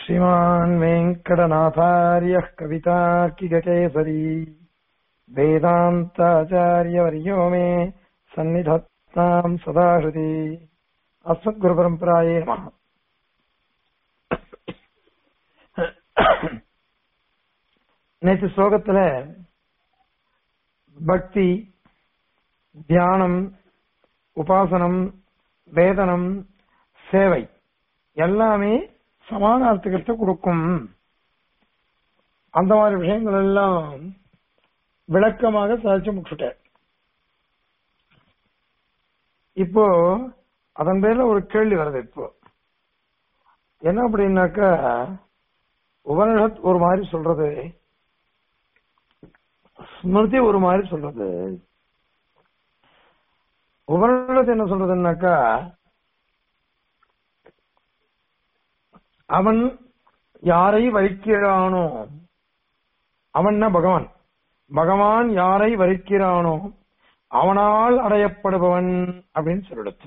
श्रीमान् वेङ्कटनाथार्यः कवितार्किककेसरी वेदान्ताचार्यवर्यो मे सन्निधत्ताम् सदा हृदि अस्मद्गुरुपरम्पराये नमः நேற்று ஸ்லோகத்துல பக்தி தியானம் உபாசனம் வேதனம் சேவை எல்லாமே சமான அர்த்தகத்தை கொடுக்கும் அந்த மாதிரி விஷயங்கள் எல்லாம் விளக்கமாக சாதிச்சு முடிச்சுட்டேன் இப்போ அதன் பேர்ல ஒரு கேள்வி வருது இப்போ என்ன அப்படின்னாக்கா உபனிஷத் ஒரு மாதிரி சொல்றது ஸ்மிருதி ஒரு மாதிரி சொல்றது உபனிஷத் என்ன சொல்றதுன்னாக்கா அவன் யாரை வரிக்கிறானோ அவன் பகவான் பகவான் யாரை வரிக்கிறானோ அவனால் அடையப்படுபவன் அப்படின்னு சொல்லிடுச்சு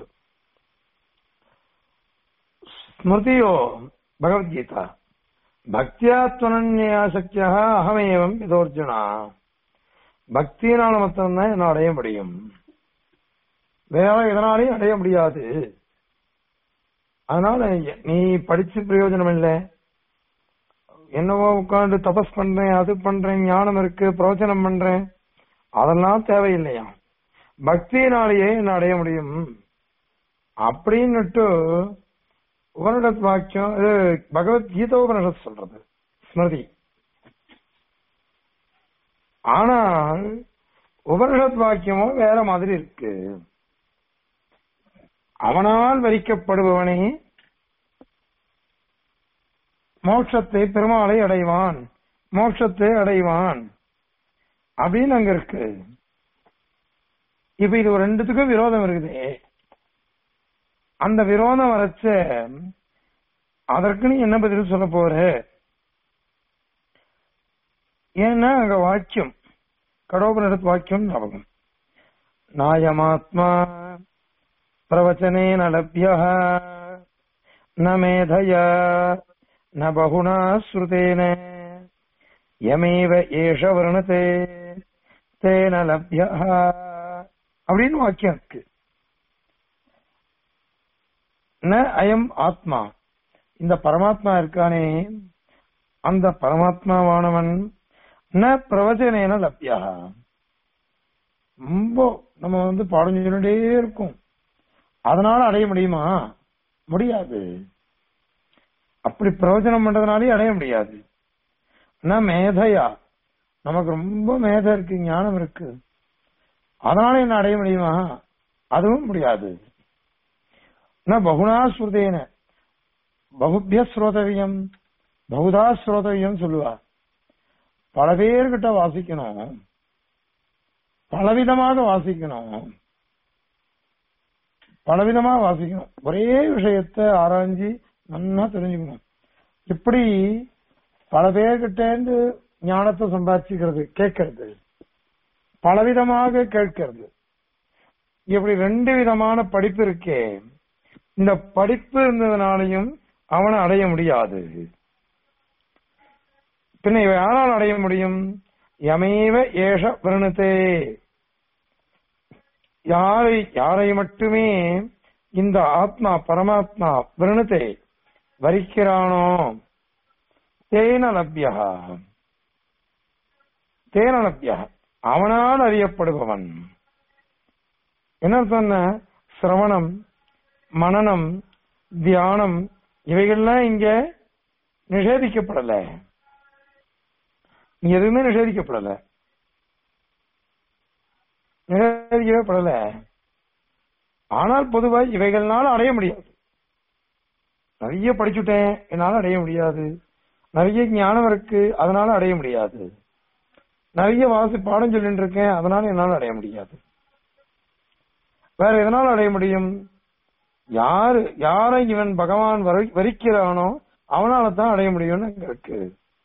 ஸ்மிருதியோ பகவத்கீதா பக்தியா துவனன்யா சக்தியா அகமேவம் இதோர்ஜுனா பக்தியினால மாத்திரம்தான் என்ன அடைய முடியும் வேற எதனாலையும் அடைய முடியாது அதனால நீ படிச்சு பிரயோஜனம் இல்லை என்னவோ உட்காந்து தபஸ் பண்றேன் அது பண்றேன் ஞானம் இருக்கு பிரவச்சனம் பண்றேன் அதெல்லாம் தேவையில்லையா பக்தியினாலேயே என்ன அடைய முடியும் அப்படின்னுட்டு உபனிடத் வாக்கியம் இது பகவத்கீதா உபனிஷத் சொல்றது ஸ்மிருதி ஆனால் உபனிஷத் வாக்கியமோ வேற மாதிரி இருக்கு அவனால் வரிக்கப்படுபவனே மோட்சத்தை பெருமாளை அடைவான் மோட்சத்தை அடைவான் அப்படின்னு அங்க இருக்கு இப்ப இது ஒரு ரெண்டுத்துக்கும் விரோதம் இருக்குது அந்த விரோதம் வரைச்ச அதற்கு நீ என்ன பதில் சொல்ல போற ஏன்னா அங்க வாக்கியம் கடோபனிடத்து வாக்கியம் ஞாபகம் நாயமாத்மா பிரவச்சனேன லப்ய ந மேதயா ந பகுனா ஸ்ருதேன யமேவ ஏஷ வருணதே தேன லப்ய அப்படின்னு வாக்கியம் இருக்கு ந அயம் ஆத்மா இந்த பரமாத்மா இருக்கானே அந்த பரமாத்மாவானவன் ந பிரவச்சனேன லப்யா ரொம்ப நம்ம வந்து பாடம் சொல்லிட்டே இருக்கும் அதனால அடைய முடியுமா முடியாது அப்படி பிரயோஜனம் பண்றதுனாலே அடைய முடியாது நான் மேதையா நமக்கு ரொம்ப மேதை இருக்கு ஞானம் இருக்கு அதனால என்ன அடைய முடியுமா அதுவும் முடியாது நான் பகுனா ஸ்ருதேன பகுபிய ஸ்ரோதவியம் பகுதா ஸ்ரோதவியம் சொல்லுவா பல பேர்கிட்ட வாசிக்கணும் பலவிதமாக வாசிக்கணும் பலவிதமா வாசிக்கணும் ஒரே விஷயத்த ஆராய்ஞ்சி நல்லா தெரிஞ்சுக்கணும் இப்படி பல பேர்கிட்ட இருந்து ஞானத்தை சம்பாதிச்சுக்கிறது கேட்கறது பலவிதமாக கேட்கறது இப்படி ரெண்டு விதமான படிப்பு இருக்கே இந்த படிப்பு இருந்ததுனாலையும் அவனை அடைய முடியாது பின்ன இவ யாரால் அடைய முடியும் யமேவ ஏஷ விரணத்தே யாரை யாரை மட்டுமே இந்த ஆத்மா பரமாத்மா விரணத்தை வரிக்கிறானோ தேன லப்யா தேன லப்யா அவனால் அறியப்படுபவன் என்ன சொன்ன சிரவணம் மனநம் தியானம் இவைகள்லாம் இங்க நிஷேதிக்கப்படல எதுவுமே நிஷேதிக்கப்படல நிஷேதிக்கவே படல ஆனால் பொதுவா இவைகள்னால அடைய முடியாது நிறைய படிச்சுட்டேன் என்னால அடைய முடியாது நிறைய ஞானம் இருக்கு அதனால அடைய முடியாது நிறைய வாசி பாடம் சொல்லிட்டு இருக்கேன் அதனால என்னால அடைய முடியாது வேற எதனால அடைய முடியும் யாரு யாரை இவன் பகவான் வரிக்கிறானோ அவனால தான் அடைய முடியும்னு அங்க இருக்கு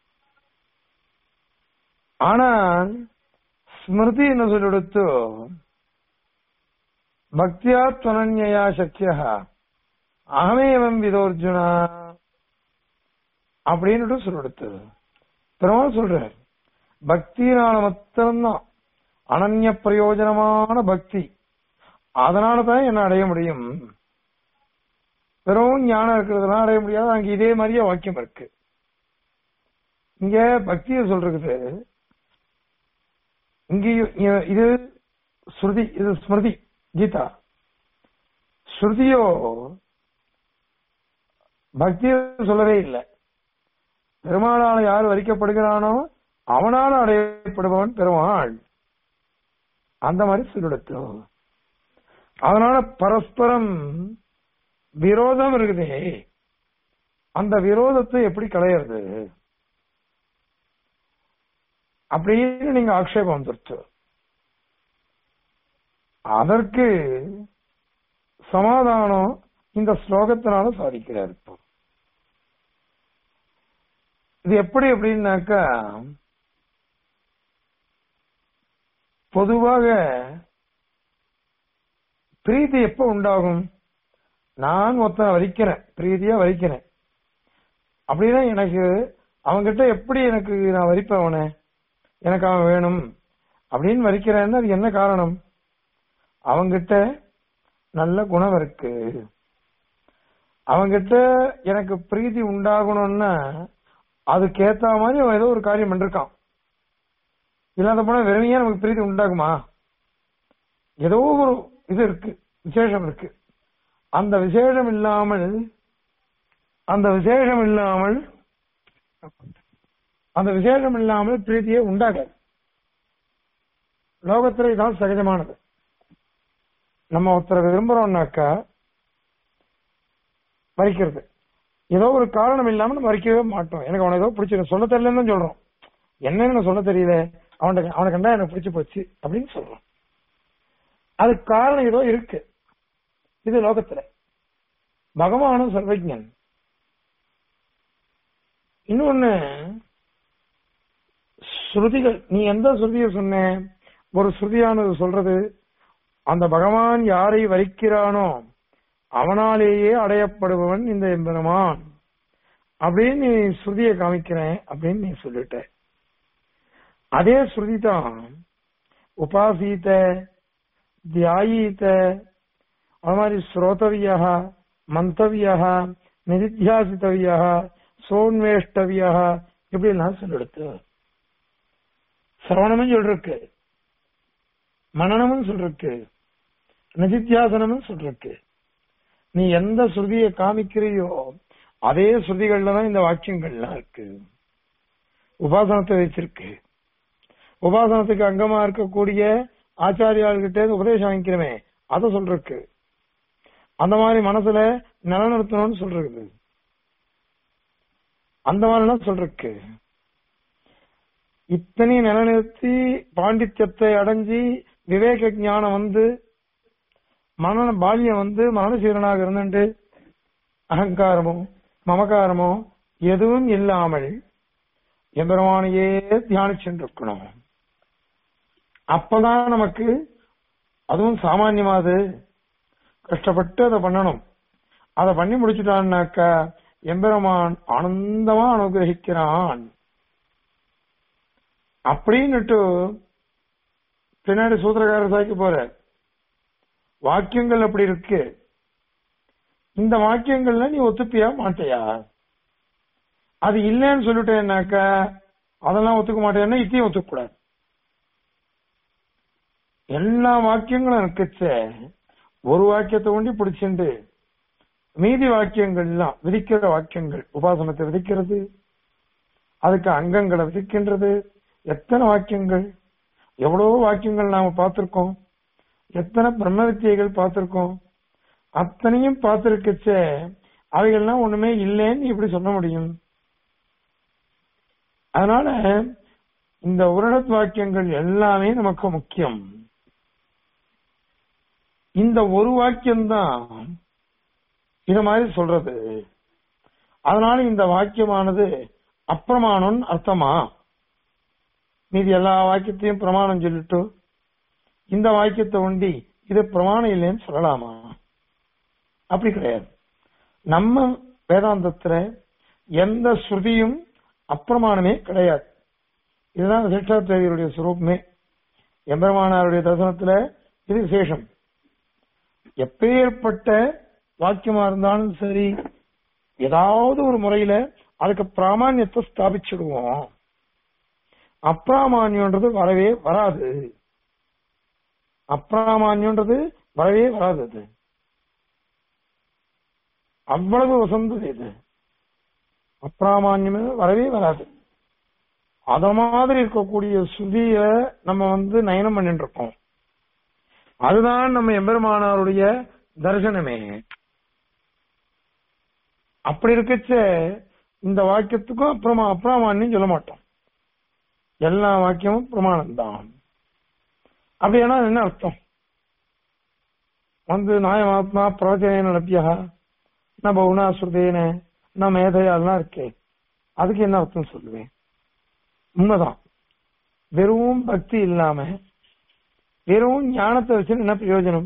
ஆனால் ஸ்மிருதி என்ன சொல்லிடுத்து பக்தியா துவனன்யா சக்கியா அகமேவம் விதோர்ஜுனா அப்படின்னுட்டு சொல்லிடுத்து பெருமாள் சொல்றார் பக்தியினால மாத்திரம்தான் அனன்ய பிரயோஜனமான பக்தி அதனால தான் என்ன அடைய முடியும் வெறும் ஞானம் இருக்கிறதுலாம் அடைய முடியாது அங்க இதே மாதிரியே வாக்கியம் இருக்கு இங்க பக்தியை சொல்றது இங்கேயும் இ- இது ஸ்ருதி இது ஸ்மிருதி கீதா ஸ்ருதியோ பக்தியை சொல்லவே இல்லை பெருமாளால யார் வரிக்கப்படுகிறானோ அவனால அடையப்படுபவன் பெருமாள் அந்த மாதிரி சொல்லிடுத்து அதனால பரஸ்பரம் விரோதம் இருக்குதே அந்த விரோதத்தை எப்படி களையிறது அப்படின்னு நீங்க ஆக்ஷேபம் வந்துருச்சு அதற்கு சமாதானம் இந்த ஸ்லோகத்தினால சாதிக்கிறார் இப்போ இது எப்படி அப்படின்னாக்கா பொதுவாக பிரீத்தி எப்ப உண்டாகும் நான் ஒருத்தனை வரிக்கிறேன் பிரீதியா வரிக்கிறேன் அப்படின்னா எனக்கு அவன்கிட்ட எப்படி எனக்கு நான் வரிப்பேன் அவனை எனக்கு அவன் வேணும் அப்படின்னு வரிக்கிறேன்னா அது என்ன காரணம் அவங்கிட்ட நல்ல குணம் இருக்கு அவங்கிட்ட எனக்கு பிரீதி உண்டாகணும்னா அதுக்கேத்த மாதிரி அவன் ஏதோ ஒரு காரியம் பண்ணிருக்கான் இல்லாத போனா வெறுமையா நமக்கு பிரீதி உண்டாகுமா ஏதோ ஒரு இது இருக்கு விசேஷம் இருக்கு அந்த விசேஷம் இல்லாமல் அந்த விசேஷம் இல்லாமல் அந்த விசேஷம் இல்லாமல் பிரீதியே உண்டாகாது லோகத்துல இதான் சகஜமானது நம்ம ஒருத்தரை விரும்புறோம்னாக்கா மறிக்கிறது ஏதோ ஒரு காரணம் இல்லாம நம்ம மறிக்கவே மாட்டோம் எனக்கு அவனை ஏதோ பிடிச்சிருக்கு சொல்ல தெரியலன்னு தான் சொல்றோம் என்னன்னு சொல்ல தெரியல அவனை அவனை கண்டா எனக்கு பிடிச்சு போச்சு அப்படின்னு சொல்றோம் அதுக்கு காரணம் ஏதோ இருக்கு இது லோகத்துல பகவானும் சர்வஜன் இன்னொன்னு ஸ்ருதிகள் நீ எந்த ஸ்ருதியை சொன்ன ஒரு ஸ்ருதியானது சொல்றது அந்த பகவான் யாரை வரிக்கிறானோ அவனாலேயே அடையப்படுபவன் இந்த எம்பெருமான் அப்படின்னு நீ ஸ்ருதியை காமிக்கிறேன் அப்படின்னு நீ சொல்லிட்ட அதே ஸ்ருதி தான் உபாசீத தியாயீத அது மாதிரி ஸ்ரோதவியா மந்தவியா நிதித்தியாசித்தவியா சோன்வேஷ்டவியா இப்படி எல்லாம் சொல்லிடுத்து சிரவணமும் சொல்றக்கு மனநமும் சொல்றக்கு நிதித்தியாசனமும் சொல்றக்கு நீ எந்த ஸ்ருதியை காமிக்கிறியோ அதே ஸ்ருதிகள்ல தான் இந்த வாக்கியங்கள்லாம் இருக்கு உபாசனத்தை வச்சிருக்கு உபாசனத்துக்கு அங்கமா இருக்கக்கூடிய ஆச்சாரியாள்கிட்ட இருந்து உபதேசம் வாங்கிக்கிறமே அதை சொல்றக்கு அந்த மாதிரி மனசுல நிலநிறுத்தணும்னு சொல்றது அந்த மாதிரிலாம் சொல்றக்கு இத்தனையும் நிலநிறுத்தி பாண்டித்யத்தை அடைஞ்சி விவேக ஞானம் வந்து மன பால்யம் வந்து மனசீரனாக இருந்துட்டு அகங்காரமோ மமகாரமோ எதுவும் இல்லாமல் எம்பெருமானையே தியானிச்சுட்டு இருக்கணும் அப்பதான் நமக்கு அதுவும் சாமான்யமாது கஷ்டப்பட்டு அதை பண்ணணும் அதை பண்ணி முடிச்சுட்டான்னாக்கா எம்பெருமான் ஆனந்தமா அனுகிரகிக்கிறான் அப்படின்னுட்டு பின்னாடி சூத்திரக்காரர் சாய்க்க போற வாக்கியங்கள் அப்படி இருக்கு இந்த வாக்கியங்கள்ல நீ ஒத்துப்பியா மாட்டியா அது இல்லைன்னு சொல்லிட்டேன்னாக்கா அதெல்லாம் ஒத்துக்க மாட்டேன்னா இத்தையும் ஒத்துக்க கூடாது எல்லா வாக்கியங்களும் இருக்குச்ச ஒரு வாக்கியத்தை ஒண்டி பிடிச்சிண்டு மீதி வாக்கியங்கள்லாம் விதிக்கிற வாக்கியங்கள் உபாசனத்தை விதிக்கிறது அதுக்கு அங்கங்களை விதிக்கின்றது எத்தனை வாக்கியங்கள் எவ்வளவோ வாக்கியங்கள் நாம பார்த்திருக்கோம் எத்தனை பிரம்ம வித்தியைகள் பார்த்திருக்கோம் அத்தனையும் பார்த்திருக்கச்ச அவைகள்லாம் ஒண்ணுமே இல்லைன்னு எப்படி சொல்ல முடியும் அதனால இந்த உருடத் வாக்கியங்கள் எல்லாமே நமக்கு முக்கியம் இந்த ஒரு வாக்கியம்தான் இது மாதிரி சொல்றது அதனால இந்த வாக்கியமானது அப்பிரமாணம் அர்த்தமா மீதி எல்லா வாக்கியத்தையும் பிரமாணம் சொல்லிட்டு இந்த வாக்கியத்தை ஒண்டி இது பிரமாணம் இல்லைன்னு சொல்லலாமா அப்படி கிடையாது நம்ம வேதாந்தத்துல எந்த ஸ்ருதியும் அப்பிரமாணமே கிடையாது இதுதான் சேஷாத்திரேவியருடைய சுரூபமே எம்பெருமானாருடைய தரிசனத்துல இது விசேஷம் எப்பேற்பட்ட வாக்கியமா இருந்தாலும் சரி ஏதாவது ஒரு முறையில அதுக்கு பிராமான்யத்தை ஸ்தாபிச்சிடுவோம் அப்பிராமான்யன்றது வரவே வராது அப்பிராமான்யன்றது வரவே வராது அது அவ்வளவு வசந்தது இது அப்பிராமான்யம் வரவே வராது அத மாதிரி இருக்கக்கூடிய சுதிய நம்ம வந்து நயனம் பண்ணிட்டு இருக்கோம் அதுதான் நம்ம எம்பெருமானாருடைய தரிசனமே அப்படி இருக்கச்ச இந்த வாக்கியத்துக்கும் அப்புறமா அப்பிரமான்யம் சொல்ல மாட்டோம் எல்லா வாக்கியமும் பிரமாணம் தான் அப்படின்னா என்ன அர்த்தம் வந்து நாயமாத்மா பிரவச்சன லபியா ந பவுனா ஸ்ருதேன ந மேதையாலாம் இருக்கே அதுக்கு என்ன அர்த்தம் சொல்லுவேன் உண்மைதான் வெறும் பக்தி இல்லாம வெறும் ஞானத்தை வச்சுட்டு என்ன பிரயோஜனம்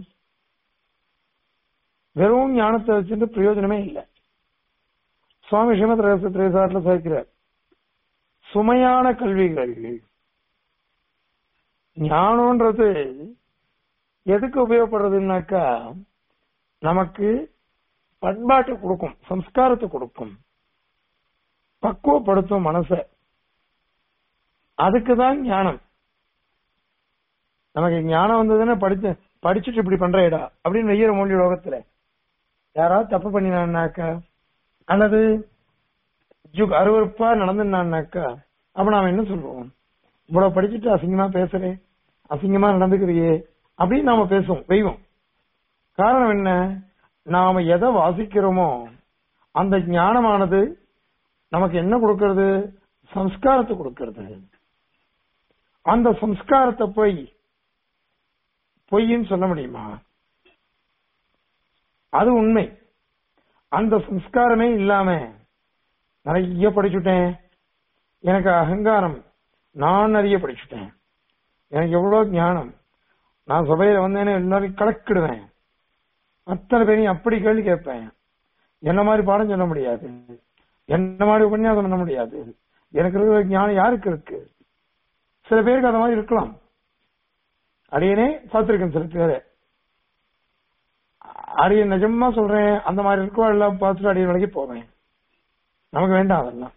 வெறும் ஞானத்தை வச்சுட்டு பிரயோஜனமே இல்லை சுவாமி ஸ்ரீமத் ரகசிய திரேசாரில் சேர்க்கிறார் சுமையான கல்விகள் ஞானம்ன்றது எதுக்கு உபயோகப்படுறதுன்னாக்கா நமக்கு பண்பாட்டை கொடுக்கும் சம்ஸ்காரத்தை கொடுக்கும் பக்குவப்படுத்தும் மனசை அதுக்குதான் ஞானம் நமக்கு ஞானம் வந்ததுன்னா படிச்சு படிச்சுட்டு இப்படி பண்றேடா அப்படின்னு வெய்யற மொழி லோகத்துல யாராவது தப்பு பண்ணினான்னாக்கா அல்லது ஜுக் அருவறுப்பா நடந்துனான்னாக்கா அப்ப நாம என்ன சொல்லுவோம் இவ்வளவு படிச்சுட்டு அசிங்கமா பேசுறேன் அசிங்கமா நடந்துக்கிறியே அப்படின்னு நாம பேசுவோம் வெய்வோம் காரணம் என்ன நாம எதை வாசிக்கிறோமோ அந்த ஞானமானது நமக்கு என்ன கொடுக்கிறது சம்ஸ்காரத்தை கொடுக்கிறது அந்த சம்ஸ்காரத்தை போய் பொய்ன்னு சொல்ல முடியுமா அது உண்மை அந்த சம்ஸ்காரமே இல்லாம நிறைய படிச்சுட்டேன் எனக்கு அகங்காரம் நான் நிறைய படிச்சுட்டேன் எனக்கு எவ்வளவு ஞானம் நான் சபையில வந்தேன்னு எல்லாரையும் கலக்கிடுவேன் அத்தனை பேரையும் அப்படி கேள்வி கேட்பேன் என்ன மாதிரி பாடம் சொல்ல முடியாது என்ன மாதிரி உபன்யாசம் பண்ண முடியாது எனக்கு இருக்கிற ஞானம் யாருக்கு இருக்கு சில பேருக்கு அந்த மாதிரி இருக்கலாம் அடியனே பார்த்திருக்கேன் சில பேரை அடிய நிஜமா சொல்றேன் அந்த மாதிரி இருக்கோ எல்லாம் பார்த்துட்டு அடிய வேலைக்கு போவேன் நமக்கு வேண்டாம் அதெல்லாம்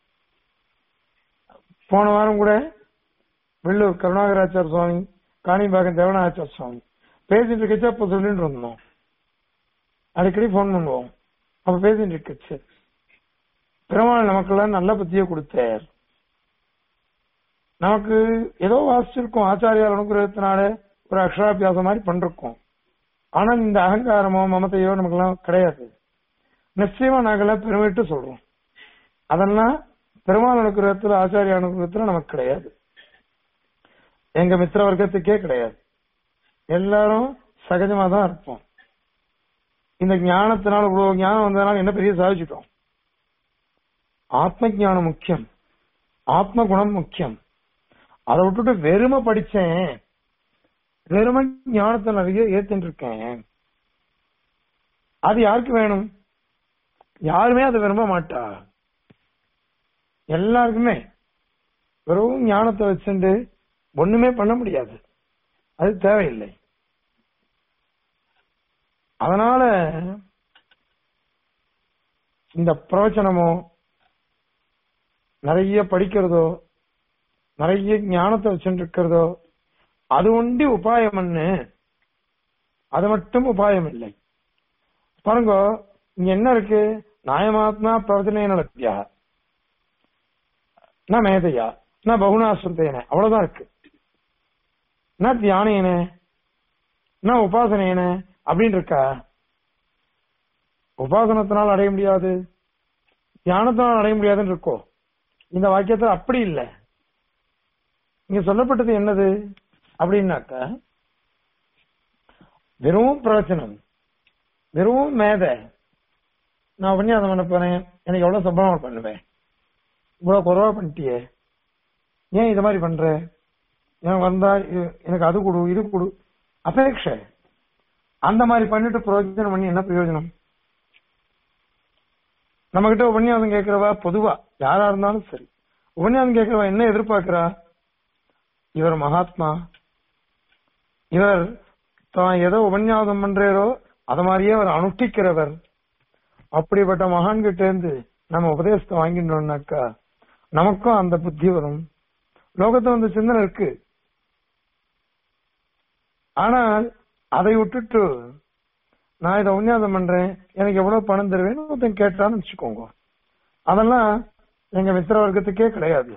போன வாரம் கூட வெள்ளூர் கருணாகராச்சார சுவாமி காணிம்பாக்கம் தேவனாச்சார சுவாமி பேசிட்டு இருக்கச்சு அப்ப சொல்லிட்டு இருந்தோம் அடிக்கடி போன் பண்ணுவோம் அப்ப பேசிட்டு இருக்கச்சு பெருமாள் நமக்கெல்லாம் நல்ல புத்தியை கொடுத்தார் நமக்கு ஏதோ வாசிச்சிருக்கோம் ஆச்சாரியார் அனுகிரகத்தினால ஒரு அக்ஷராபியாசம் மாதிரி பண்றோம் ஆனா இந்த அகங்காரமோ மமத்தையோ நமக்கெல்லாம் கிடையாது நிச்சயமா நாங்கெல்லாம் பெருமிட்டு சொல்றோம் அதெல்லாம் பெருமாள் அனுகிரகத்துல ஆச்சாரிய அனுகிரகத்துல நமக்கு கிடையாது எங்க மித்திர வர்க்கத்துக்கே கிடையாது எல்லாரும் சகஜமா தான் இருப்போம் இந்த ஞானத்தினால இவ்வளவு ஞானம் வந்ததுனால என்ன பெரிய சாதிச்சிட்டோம் ஆத்ம ஞானம் முக்கியம் ஆத்ம குணம் முக்கியம் அதை விட்டுட்டு வெறுமை படிச்சேன் வெறுமை ஞானத்தை நிறைய ஏத்துட்டு இருக்கேன் அது யாருக்கு வேணும் யாருமே அதை விரும்ப மாட்டா எல்லாருக்குமே வெறும் ஞானத்தை வச்சுட்டு ஒண்ணுமே பண்ண முடியாது அது தேவையில்லை அதனால இந்த பிரவச்சனமோ நிறைய படிக்கிறதோ நிறைய ஞானத்தை வச்சுட்டு இருக்கிறதோ அது ஒண்டி உபாயம் என்ன அது மட்டும் உபாயம் இல்லை பாருங்க இங்க என்ன இருக்கு நாயமாத்மா பிரவச்சனை நடத்தியா நான் மேதையா நான் பகுனாசுரத்தையன அவ்வளவுதான் இருக்கு நான் தியானேன நான் உபாசனையன அப்படின்னு இருக்கா உபாசனத்தினால் அடைய முடியாது தியானத்தினால் அடைய முடியாதுன்னு இருக்கோ இந்த வாக்கியத்துல அப்படி இல்லை இங்க சொல்லப்பட்டது என்னது அப்படின்னாக்கா வெறும் பிரவச்சனம் வெறும் மேதை நான் உபன்யாசம் பண்ண போறேன் எனக்கு எவ்வளவு சம்பளம் பண்ணுவேன் இவ்வளவு குறைவா பண்ணிட்டியே ஏன் இத மாதிரி பண்ற எனக்கு வந்தா இ- எனக்கு அது கொடு இது கொடு அபேட்சை அந்த மாதிரி பண்ணிட்டு பிரயோஜனம் பண்ணி என்ன பிரயோஜனம் நம்ம கிட்ட உபன்யாசம் கேட்கிறவா பொதுவா யாரா இருந்தாலும் சரி உபன்யாசம் கேட்கிறவா என்ன எதிர்பார்க்கிறா இவர் மகாத்மா இவர் தான் ஏதோ உபன்யாசம் பண்றாரோ அத மாதிரியே அவர் அனுஷ்டிக்கிறவர் அப்படிப்பட்ட மகான் கிட்ட இருந்து நம்ம உபதேசத்தை வாங்கிட்டோம்னாக்கா நமக்கும் அந்த புத்தி வரும் லோகத்துல அந்த சிந்தனை இருக்கு ஆனால் அதை விட்டுட்டு நான் இதை உன்னியாசம் பண்றேன் எனக்கு எவ்வளவு பணம் தருவேன்னு ஒருத்தன் கேட்டான்னு வச்சுக்கோங்க அதெல்லாம் எங்க மித்திர வர்க்கத்துக்கே கிடையாது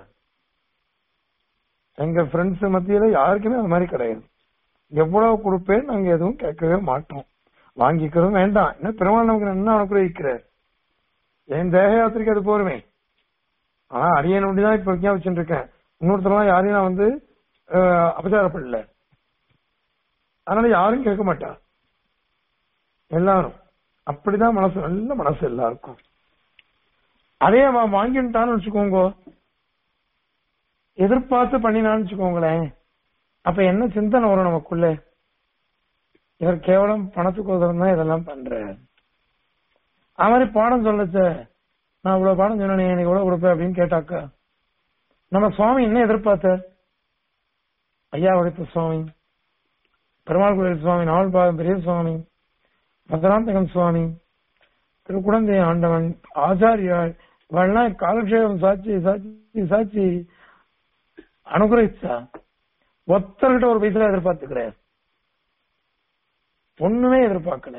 எங்க ஃப்ரெண்ட்ஸ் மத்தியில யாருக்குமே அது மாதிரி கிடையாது எவ்வளவு கொடுப்பேன் நாங்க எதுவும் கேட்கவே மாட்டோம் வாங்கிக்கிறதும் வேண்டாம் என்ன பெருமாள் நமக்கு என்ன அனுகிரகிக்கிறார் என் தேக யாத்திரைக்கு அது போருமே ஆனா அடியன் ஒண்டிதான் இப்ப விஞ்ஞாபிச்சுட்டு இருக்கேன் இன்னொருத்தரெல்லாம் யாரையும் நான் வந்து அஹ், அபச்சாரப்படல அதனால யாரும் கேட்க மாட்டா எல்லாரும் அப்படிதான் மனசு நல்ல மனசு எல்லாருக்கும் அதே அவன் வாங்கிட்டான்னு வச்சுக்கோங்க எதிர்பார்த்து பண்ணினான்னு வச்சுக்கோங்களேன் அப்ப என்ன சிந்தனை வரும் நமக்குள்ள இவர் கேவலம் பணத்துக்கோசரம் தான் இதெல்லாம் பண்றாரு அது மாதிரி பாடம் சொல்லச்ச நான் இவ்வளவு பாடம் சொன்னேன் எனக்கு எவ்வளவு கொடுப்பேன் அப்படின்னு கேட்டாக்கா நம்ம சுவாமி என்ன எதிர்பார்த்தார் ஐயா வகைத்த சுவாமி பெருமாள் கோயில் சுவாமி நாவல்பாதம் பெரிய சுவாமி மதுராந்தகன் சுவாமி திருக்குழந்தை ஆண்டவன் ஆச்சாரியாள் இவெல்லாம் காலக்ஷேபம் சாட்சி சாட்சி சாட்சி அனுகிரகிச்சா ஒருத்தர்கிட்ட ஒரு பைசா எதிர்பார்த்து கிடையாது ஒண்ணுமே எதிர்பார்க்கல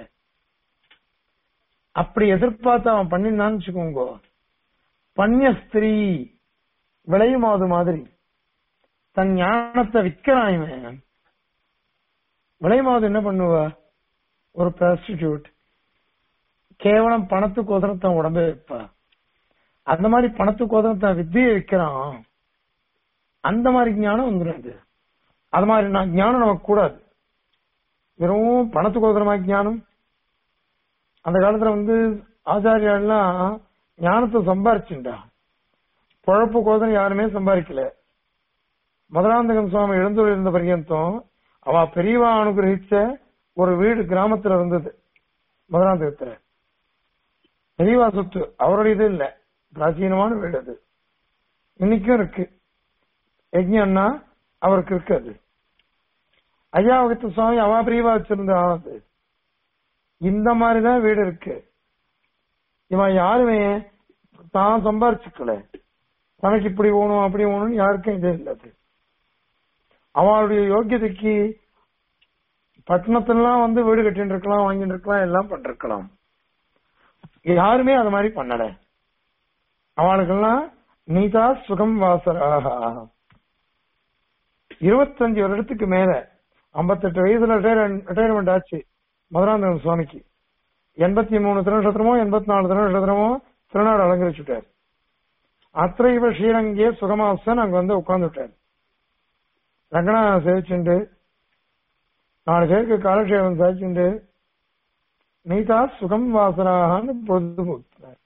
அப்படி எதிர்பார்த்து அவன் பண்ணிருந்தான்னு வச்சுக்கோங்க பன்னிய ஸ்திரீ விளையுமாது மாதிரி தன் ஞானத்தை விற்கிறான் இவன் விளையுமாவது என்ன பண்ணுவா ஒரு ப்ராஸ்டிடியூட் கேவலம் பணத்துக்கோசரம் தன் உடம்பை வைப்பா அந்த மாதிரி பணத்துக்கோசரம் தன் வித்தியை விற்கிறான் அந்த மாதிரி ஞானம் வந்துடும் அது அது மாதிரி நான் ஞானம் நமக்கு கூடாது வெறும் பணத்துக்கோசரமா ஞானம் அந்த காலத்துல வந்து ஆச்சாரியாலாம் ஞானத்தை சம்பாரிச்சுண்டா பொழப்புக்கோசரம் யாருமே சம்பாதிக்கல மதுராந்தகன் சுவாமி எழுந்துள்ள இருந்த பர்யந்தம் அவ பெரியவா அனுகிரகிச்ச ஒரு வீடு கிராமத்துல இருந்தது மதுராந்தகத்துல பெரியவா சொத்து அவருடைய இது இல்ல பிராச்சீனமான வீடு அது இன்னைக்கும் இருக்கு யஜ்யம்னா அவருக்கு இருக்காது ஐயா வகத்து சுவாமி அவா பிரியவா வச்சிருந்த ஆனது இந்த மாதிரிதான் வீடு இருக்கு இவன் யாருமே தான் சம்பாரிச்சுக்கல தனக்கு இப்படி ஓணும் அப்படி ஓணும்னு யாருக்கும் இதே இல்லை அது அவளுடைய யோக்கியதைக்கு பட்டணத்திலாம் வந்து வீடு கட்டிட்டு இருக்கலாம் வாங்கிட்டு இருக்கலாம் எல்லாம் பண்ணிருக்கலாம் யாருமே அது மாதிரி பண்ணல அவளுக்கெல்லாம் நீதா சுகம் வாசராக இருபத்தஞ்சு வருடத்துக்கு மேல ஐம்பத்தெட்டு வயசுல ரிட்டையர்மெண்ட் ஆச்சு மதுராந்தகன் சுவாமிக்கு எண்பத்தி மூணு திருநட்சத்திரமோ எண்பத்தி நாலு திருநட்சத்திரமோ திருநாடு அலங்கரிச்சுட்டார் அத்தைவ ஸ்ரீரங்கே சுகமாசன் அங்க வந்து உட்கார்ந்துட்டார் ரங்கனா சேவிச்சுண்டு நாலு பேருக்கு காலக்ஷேபம் சாதிச்சுண்டு நீதா சுகம் வாசனாகனு பொழுது போட்டார்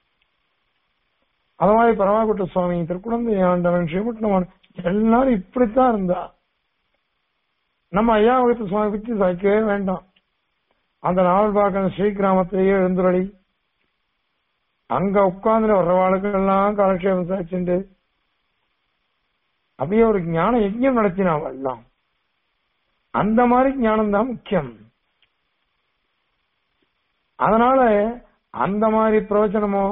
அது மாதிரி பரமாகுட்ட சுவாமி திருக்குழந்தை ஆண்டவன் ஸ்ரீமுட்டனவன் எல்லாரும் இப்படித்தான் இருந்தா நம்ம ஐயா வகுத்து சுவாமி பத்தி சாய்க்கவே வேண்டாம் அந்த நாவல் பார்க்க ஸ்ரீ கிராமத்திலேயே எழுந்துரடி அங்க உட்கார்ந்து வர்றவாளுக்கெல்லாம் காலக்ஷேபம் சாய்ச்சுண்டு அப்படியே ஒரு ஞான யஜ்யம் நடத்தினாவ எல்லாம் அந்த மாதிரி ஞானம் தான் முக்கியம் அதனால அந்த மாதிரி பிரவச்சனமோ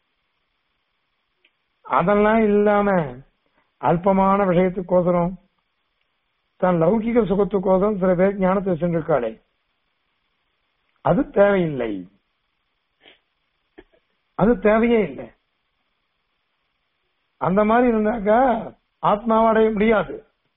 அதெல்லாம் இல்லாம அல்பமான விஷயத்துக்கோசரம் தன் லௌகிக சுகத்துக்கோசரம் சில பேர் ஞானத்தை சென்றிருக்காளே அது தேவையில்லை அது தேவையே இல்லை அந்த மாதிரி இருந்தாக்கா ஆத்மாவை அடைய முடியாது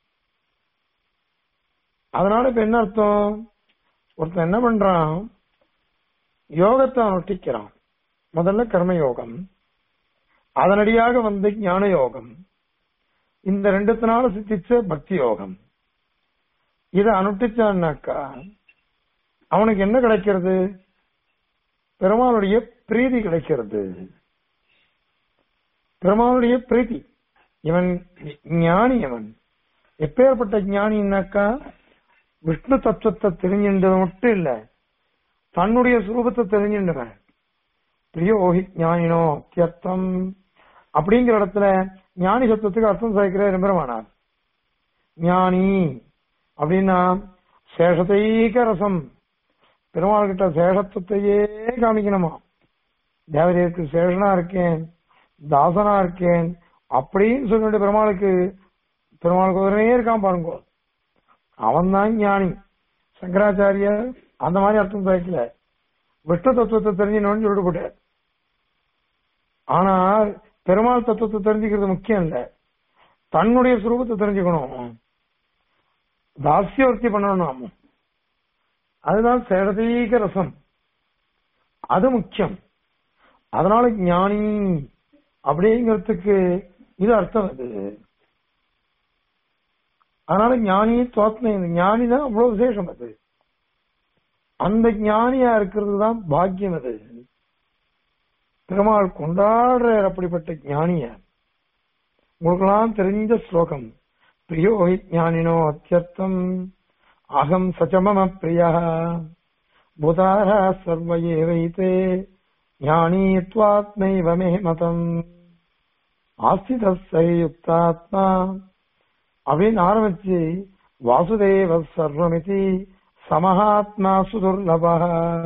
அதனால இப்ப என்ன அர்த்தம் ஒருத்தன் என்ன பண்றான் யோகத்தை அனுஷ்டிக்கிறான் முதல்ல கர்ம யோகம் அதனடியாக வந்து ஞான யோகம் இந்த ரெண்டுத்தினால சித்திச்ச பக்தி யோகம் இதை அனுஷ்டிச்சான்னாக்கா அவனுக்கு என்ன கிடைக்கிறது பெருமாளுடைய பிரீதி கிடைக்கிறது பெருமாளுடைய பிரீதி இவன் ஞானி அவன் எப்பேற்பட்ட ஞானின்னாக்கா விஷ்ணு தத்துவத்தை தெரிஞ்சின்றது மட்டும் இல்ல தன்னுடைய சுரூபத்தை தெரிஞ்சின்றவன் பிரியோஹி ஞானினோ அத்தியர்த்தம் அப்படிங்கிற இடத்துல ஞானி சப்தத்துக்கு அர்த்தம் சாய்க்கிற எம்பெருமானார் ஞானி அப்படின்னா சேஷத்தைக ரசம் பெருமாள் கிட்ட சேஷத்துவத்தையே காமிக்கணுமா தேவதைக்கு சேஷனா இருக்கேன் தாசனா இருக்கேன் அப்படின்னு சொல்லிட்டு பெருமாளுக்கு பெருமாளுக்கு உடனே இருக்கான் பாருங்க அவன் தான் ஞானி சங்கராச்சாரியர் அந்த மாதிரி அர்த்தம் சாய்க்கல விஷ்ணு தத்துவத்தை தெரிஞ்சினோன்னு சொல்லிட்டு போட்டார் ஆனால் பெருமாள் தத்துவத்தை தெரிஞ்சுக்கிறது முக்கியம் இல்ல தன்னுடைய சுரூபத்தை தெரிஞ்சுக்கணும் தாசியவர்த்தி பண்ணணும் நாம அதுதான் சேடதீக ரசம் அது முக்கியம் அதனால ஞானி அப்படிங்கிறதுக்கு இது அர்த்தம் அது அதனால ஞானி துவாத்மை ஞானி தான் அவ்வளவு விசேஷம் அது அந்த ஞானியா இருக்கிறது தான் பாக்கியம் அது பெருமாள் கொண்டாடுற அப்படிப்பட்ட ஞானிய உங்களுக்கெல்லாம் தெரிஞ்ச ஸ்லோகம் பிரியோ ஹி ஞானினோ அத்தியர்த்தம் அகம் சச்சமம பிரியா புதார சர்வயே வைத்தே ஞானி துவாத்மைவ மே மதம் ஆஸ்திதஸ்ஸை யுக்தாத்மா அப்படின்னு ஆரம்பிச்சு வாசுதேவ சர்வமிதி சமஹாத்மா சுதுர்லபா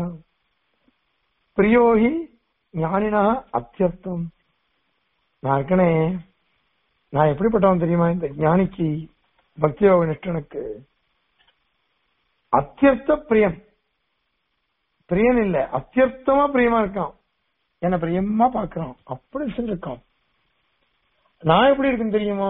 பிரியோஹி ஞானினா அத்தியர்த்தம் நான் இருக்கனே நான் எப்படிப்பட்டவன் தெரியுமா இந்த ஞானிக்கு பக்தியோக நிஷ்டனுக்கு அத்தியர்த்த பிரியம் பிரியன் இல்ல அத்தியர்த்தமா பிரியமா இருக்கான் என்ன பிரியமா பாக்குறான் அப்படி செஞ்சிருக்கான் நான் எப்படி இருக்குன்னு தெரியுமா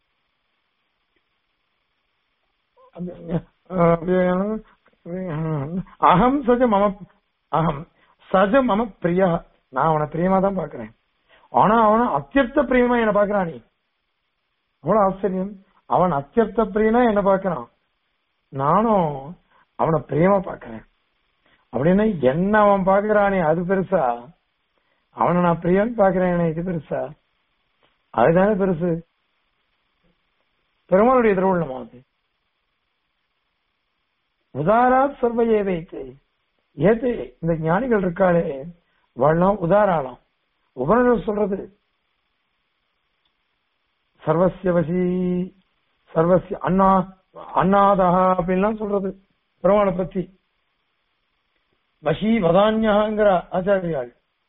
அகம் சஜ மம அகம் சஜ மம பிரியா நான் அவனை பிரியமா தான் பாக்குறேன் ஆனா அவன அத்தியர்த்த பிரியமா என்ன பாக்குறான் நீ அவ்வளவு ஆச்சரியம் அவன் அத்தியர்த்த பிரியனா என்ன பாக்குறான் நானும் அவனை பிரியமா பாக்குறேன் அப்படின்னா என்ன அவன் பாக்குறானே அது பெருசா அவனை நான் பிரியன் பாக்குறேன் இது பெருசா அதுதானே பெருசு பெருமாளுடைய திருவுள்ளமா அது உதாராத் சர்வையே வைத்து ஏத்து இந்த ஞானிகள் இருக்காளே வள்ளம் உதாராளம் உபனிஷம் சொல்றது சர்வசியவசி சர்வசிய அண்ணா அண்ணாதா அப்படின்லாம் சொல்றது பெருமாளை பத்தி வசி வதான்யங்கிற ஆச்சாரியாள்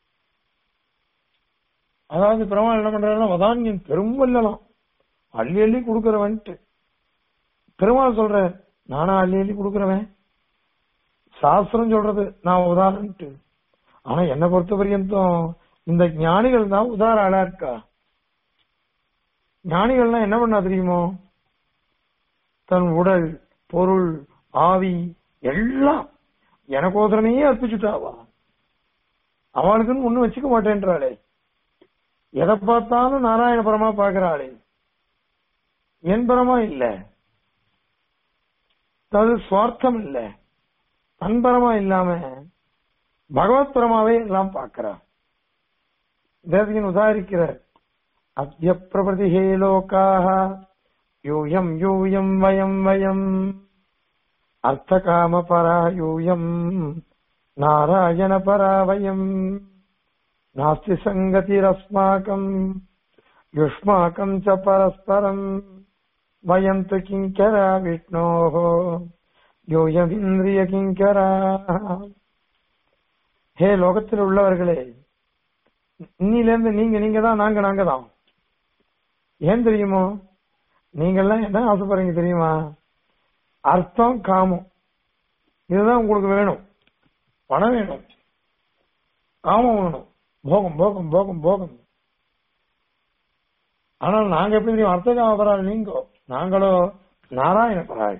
அதாவது பெருமாள் என்ன பண்றாருன்னா வதான்யம் பெரும் வல்லலாம் அள்ளி அள்ளி கொடுக்கறவன்ட்டு பெருமாள் சொல்ற நானா அள்ளி அள்ளி கொடுக்கறவன் சாஸ்திரம் சொல்றது நான் உதாரணன்ட்டு ஆனா என்னை பொறுத்த பரியந்தம் இந்த ஞானிகள் தான் உதார ஆளா இருக்கா ஞானிகள்லாம் என்ன பண்ணா தெரியுமோ தன் உடல் பொருள் ஆவி எல்லாம் எனக்கோசரமே அர்ப்பிச்சுட்டாவா அவளுக்குன்னு ஒண்ணும் வச்சுக்க மாட்டேன்றாளே எதை பார்த்தாலும் நாராயணபுரமா பாக்குறாளே என் பரமா இல்ல அது சுவார்த்தம் இல்ல தன்பரமா இல்லாம பகவத் பரமாவே எல்லாம் பாக்குறா தேவகின் உதாரிக்கிறார் அத்திய பிரபதிஹே லோகாக யூயம் யூயம் வயம் வயம் அர்த்தகாம பரா யூயம் நாராயண பரா வயம் நாஸ்தி சங்கதிரஸ்மாக்கம் யுஷ்மாக்கம் ச பரஸ்பரம் வயம் து கிங்கரா விஷ்ணோः யோயமிந்திரிய கிங்கரா ஹே லோகத்தில் உள்ளவர்களே இன்னிலிருந்து நீங்க நீங்க தான் நாங்க நாங்க தான் ஏன் தெரியுமோ நீங்கெல்லாம் என்ன ஆசைப்படுறீங்க தெரியுமா அர்த்தம் காமம் இதுதான் உங்களுக்கு வேணும் பணம் வேணும் காமம் வேணும் போகம் போகம் போகம் போகம் ஆனால் நாங்க எப்படி தெரியும் அர்த்த காம பராள் நீங்கோ நாங்களோ நாராயண பராள்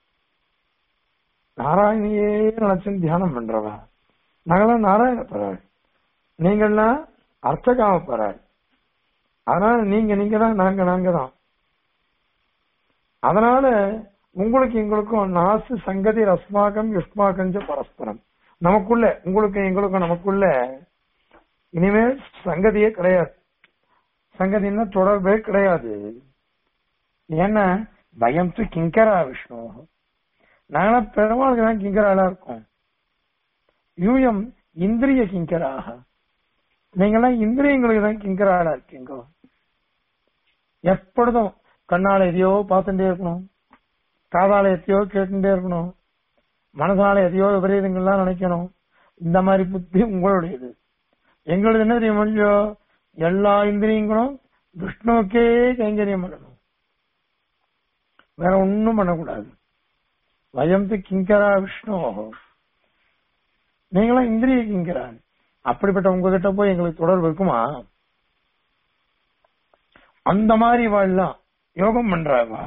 நாராயணியே நினைச்சு தியானம் பண்றவா நாங்களாம் நாராயண பராள் நீங்கள்லாம் அர்த்த காம பராள் அதனால நீங்க நீங்க தான் நாங்க நாங்க தான் அதனால உங்களுக்கு எங்களுக்கும் நாசு சங்கதி ரஸ்மாகம் யுஷ்மாகஞ்ச பரஸ்பரம் நமக்குள்ள உங்களுக்கு எங்களுக்கும் நமக்குள்ள இனிமேல் சங்கதியே கிடையாது சங்கதின்னா தொடர்பே கிடையாது ஏன்னா பயம் து கிங்கரா விஷ்ணு நாங்களா பெருமாளுக்கு தான் கிங்கராளா இருக்கோம் யூயம் இந்திரிய கிங்கராக நீங்கெல்லாம் இந்திரியங்களுக்கு தான் கிங்கராடா இருக்கீங்க எப்பொழுதும் கண்ணால எதையோ பார்த்துட்டே இருக்கணும் காதால எத்தையோ கேட்டுட்டே இருக்கணும் மனசால எதையோ விபரீதங்கள்லாம் நினைக்கணும் இந்த மாதிரி புத்தி உங்களுடையது எங்களது என்ன தெரியும் இல்லையோ எல்லா இந்திரியங்களும் விஷ்ணுவுக்கே கைங்கரியம் பண்ணணும் வேற ஒண்ணும் பண்ணக்கூடாது வயம்து கிங்கரா விஷ்ணு நீங்களாம் இந்திரிய கிங்கரான் அப்படிப்பட்ட உங்ககிட்ட போய் எங்களுக்கு தொடர்பு இருக்குமா அந்த மாதிரி வாழலாம் யோகம் பண்றாவா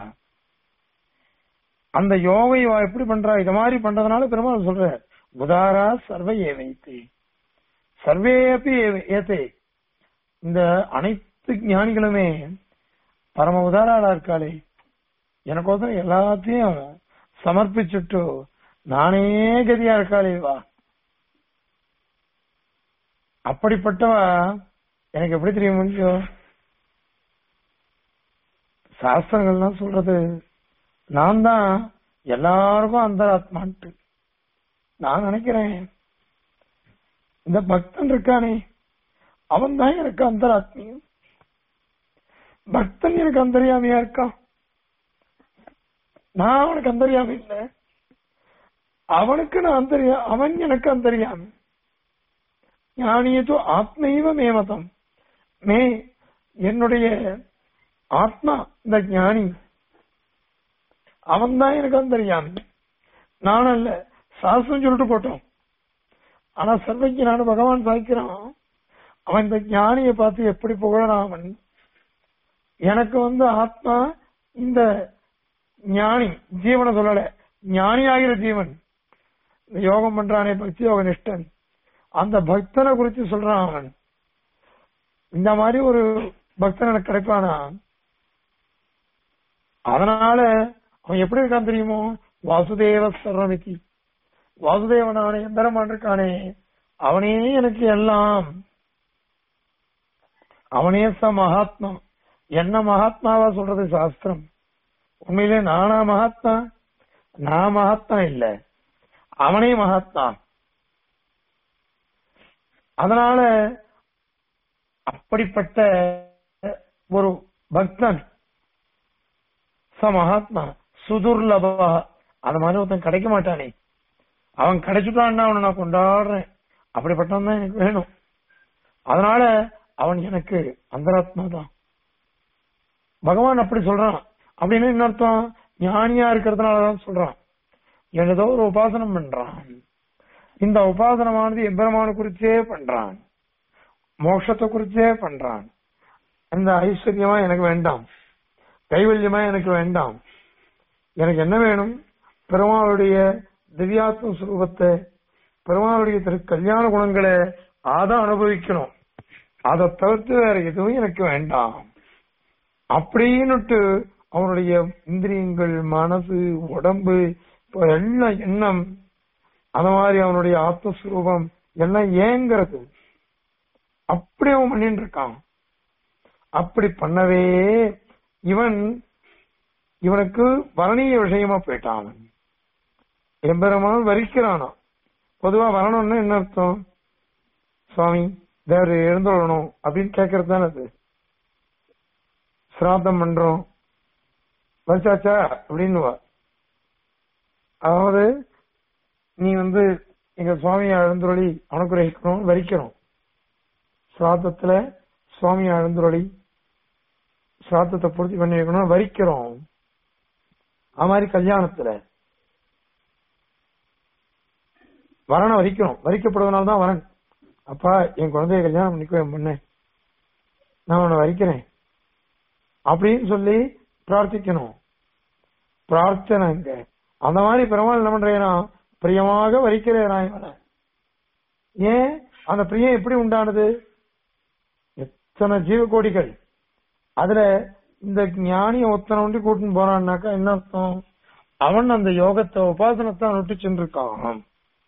அந்த யோகை இவா எப்படி பண்றா இத மாதிரி பண்றதுனால பெருமாள் சொல்ற உதாரா சர்வ ஏவைத்தே சர்வே அப்படி ஏத்தே இந்த அனைத்து ஞானிகளுமே பரம உதாராளா இருக்காளே எனக்கோசரம் எல்லாத்தையும் சமர்ப்பிச்சுட்டு நானே கதியா இருக்காளே வா அப்படிப்பட்டவா எனக்கு எப்படி தெரிய முடியும் சாஸ்திரங்கள்லாம் சொல்றது நான் தான் எல்லாருக்கும் அந்தராத்மான்ட்டு நான் நினைக்கிறேன் இந்த பக்தன் இருக்கானே அவன் தான் எனக்கு அந்தராத்மியம் பக்தன் எனக்கு அந்தரியாமையா இருக்கான் நான் அவனுக்கு அந்தரியாமி இல்லை அவனுக்கு நான் அந்தரியா அவன் எனக்கு அந்தரியாமி ஞானியது ஆத்மைவ மேமதம் மே என்னுடைய ஆத்மா இந்த ஞானி அவன் தான் எனக்கு அந்தரியாமி நான் அல்ல சாஸ்திரம் சொல்லிட்டு போட்டோம் ஆனா சர்வஜனான பகவான் சாய்க்கிறான் அவன் இந்த ஞானியை பார்த்து எப்படி புகழறான் அவன் எனக்கு வந்து ஆத்மா இந்த ஞானி ஜீவனை சொல்லல ஞானி ஆகிற ஜீவன் இந்த யோகம் பண்றானே பக்தி யோக நிஷ்டன் அந்த பக்தனை குறித்து சொல்றான் அவன் இந்த மாதிரி ஒரு பக்தன் எனக்கு கிடைப்பானா அதனால அவன் எப்படி இருக்கான் தெரியுமோ வாசுதேவ சர்வமிதி வாசுதேவனானே எம்பெருமான் இருக்கானே அவனே எனக்கு எல்லாம் அவனே ச மகாத்மா என்ன மகாத்மாவா சொல்றது சாஸ்திரம் உண்மையிலே நானா மகாத்மா நான் மகாத்மா இல்ல அவனே மகாத்மா அதனால அப்படிப்பட்ட ஒரு பக்தன் ச மகாத்மா சுதுர்லபா அந்த மாதிரி ஒருத்தன் கிடைக்க மாட்டானே அவன் கிடைச்சிட்டான்னா அவனை நான் கொண்டாடுறேன் அப்படிப்பட்டவன் தான் எனக்கு வேணும் அதனால அவன் எனக்கு அந்தராத்மா தான் பகவான் அப்படி சொல்றான் அப்படின்னு என்ன அர்த்தம் ஞானியா இருக்கிறதுனாலதான் சொல்றான் ஏதோ ஒரு உபாசனம் பண்றான் இந்த உபாசனமானது எம்பெருமான குறிச்சே பண்றான் மோட்சத்தை குறிச்சே பண்றான் இந்த ஐஸ்வர்யமா எனக்கு வேண்டாம் கைவல்யமா எனக்கு வேண்டாம் எனக்கு என்ன வேணும் பெருமாளுடைய திவ்யாத்ம சுரூபத்தை பெருமாளுடைய திரு கல்யாண குணங்களை அதான் அனுபவிக்கணும் அதை தவிர்த்து வேற எதுவும் எனக்கு வேண்டாம் அப்படின்னுட்டு அவனுடைய இந்திரியங்கள் மனசு உடம்பு இப்ப எல்லாம் எண்ணம் அந்த மாதிரி அவனுடைய ஆத்மஸ்வரூபம் எல்லாம் ஏங்கிறது அப்படி அவன் பண்ணிட்டு இருக்கான் அப்படி பண்ணவே இவன் இவனுக்கு வரணீய விஷயமா போயிட்டான் அவன் எம்பெருமான் வரிக்கிறானா பொதுவா வரணும்னா என்ன அர்த்தம் சுவாமி தேவர் எழுந்துள்ளணும் அப்படின்னு கேட்கறது தானே அது சிராத்தம் பண்றோம் வரிச்சாச்சா அப்படின்னுவா அதாவது நீ வந்து எங்க சுவாமியை எழுந்துருளி அனுகிரகிக்கணும் வரிக்கணும் சிராத்தத்துல சுவாமியை எழுந்துருளி சிராத்தத்தை பூர்த்தி பண்ணி வைக்கணும் வரிக்கிறோம் அது மாதிரி கல்யாணத்துல வரனை வரிக்கிறோம் வரிக்கப்படுவதனால தான் வரன் அப்பா என் குழந்தைய கல்யாணம் பண்ணிக்கோ என் பொண்ணு நான் உன்னை வரிக்கிறேன் அப்படின்னு சொல்லி பிரார்த்திக்கணும் பிரார்த்தனை இங்க அந்த மாதிரி பெருமாள் என்ன பண்றேனா பிரியமாக வரிக்கிறேனா இவனை ஏன் அந்த பிரியம் எப்படி உண்டானது எத்தனை ஜீவகோடிகள் அதுல இந்த ஞானிய ஒத்தனை ஒண்டி கூட்டின்னு போறான்னாக்கா என்ன அர்த்தம் அவன் அந்த யோகத்தை உபாசனத்தை விட்டு சென்றிருக்கான்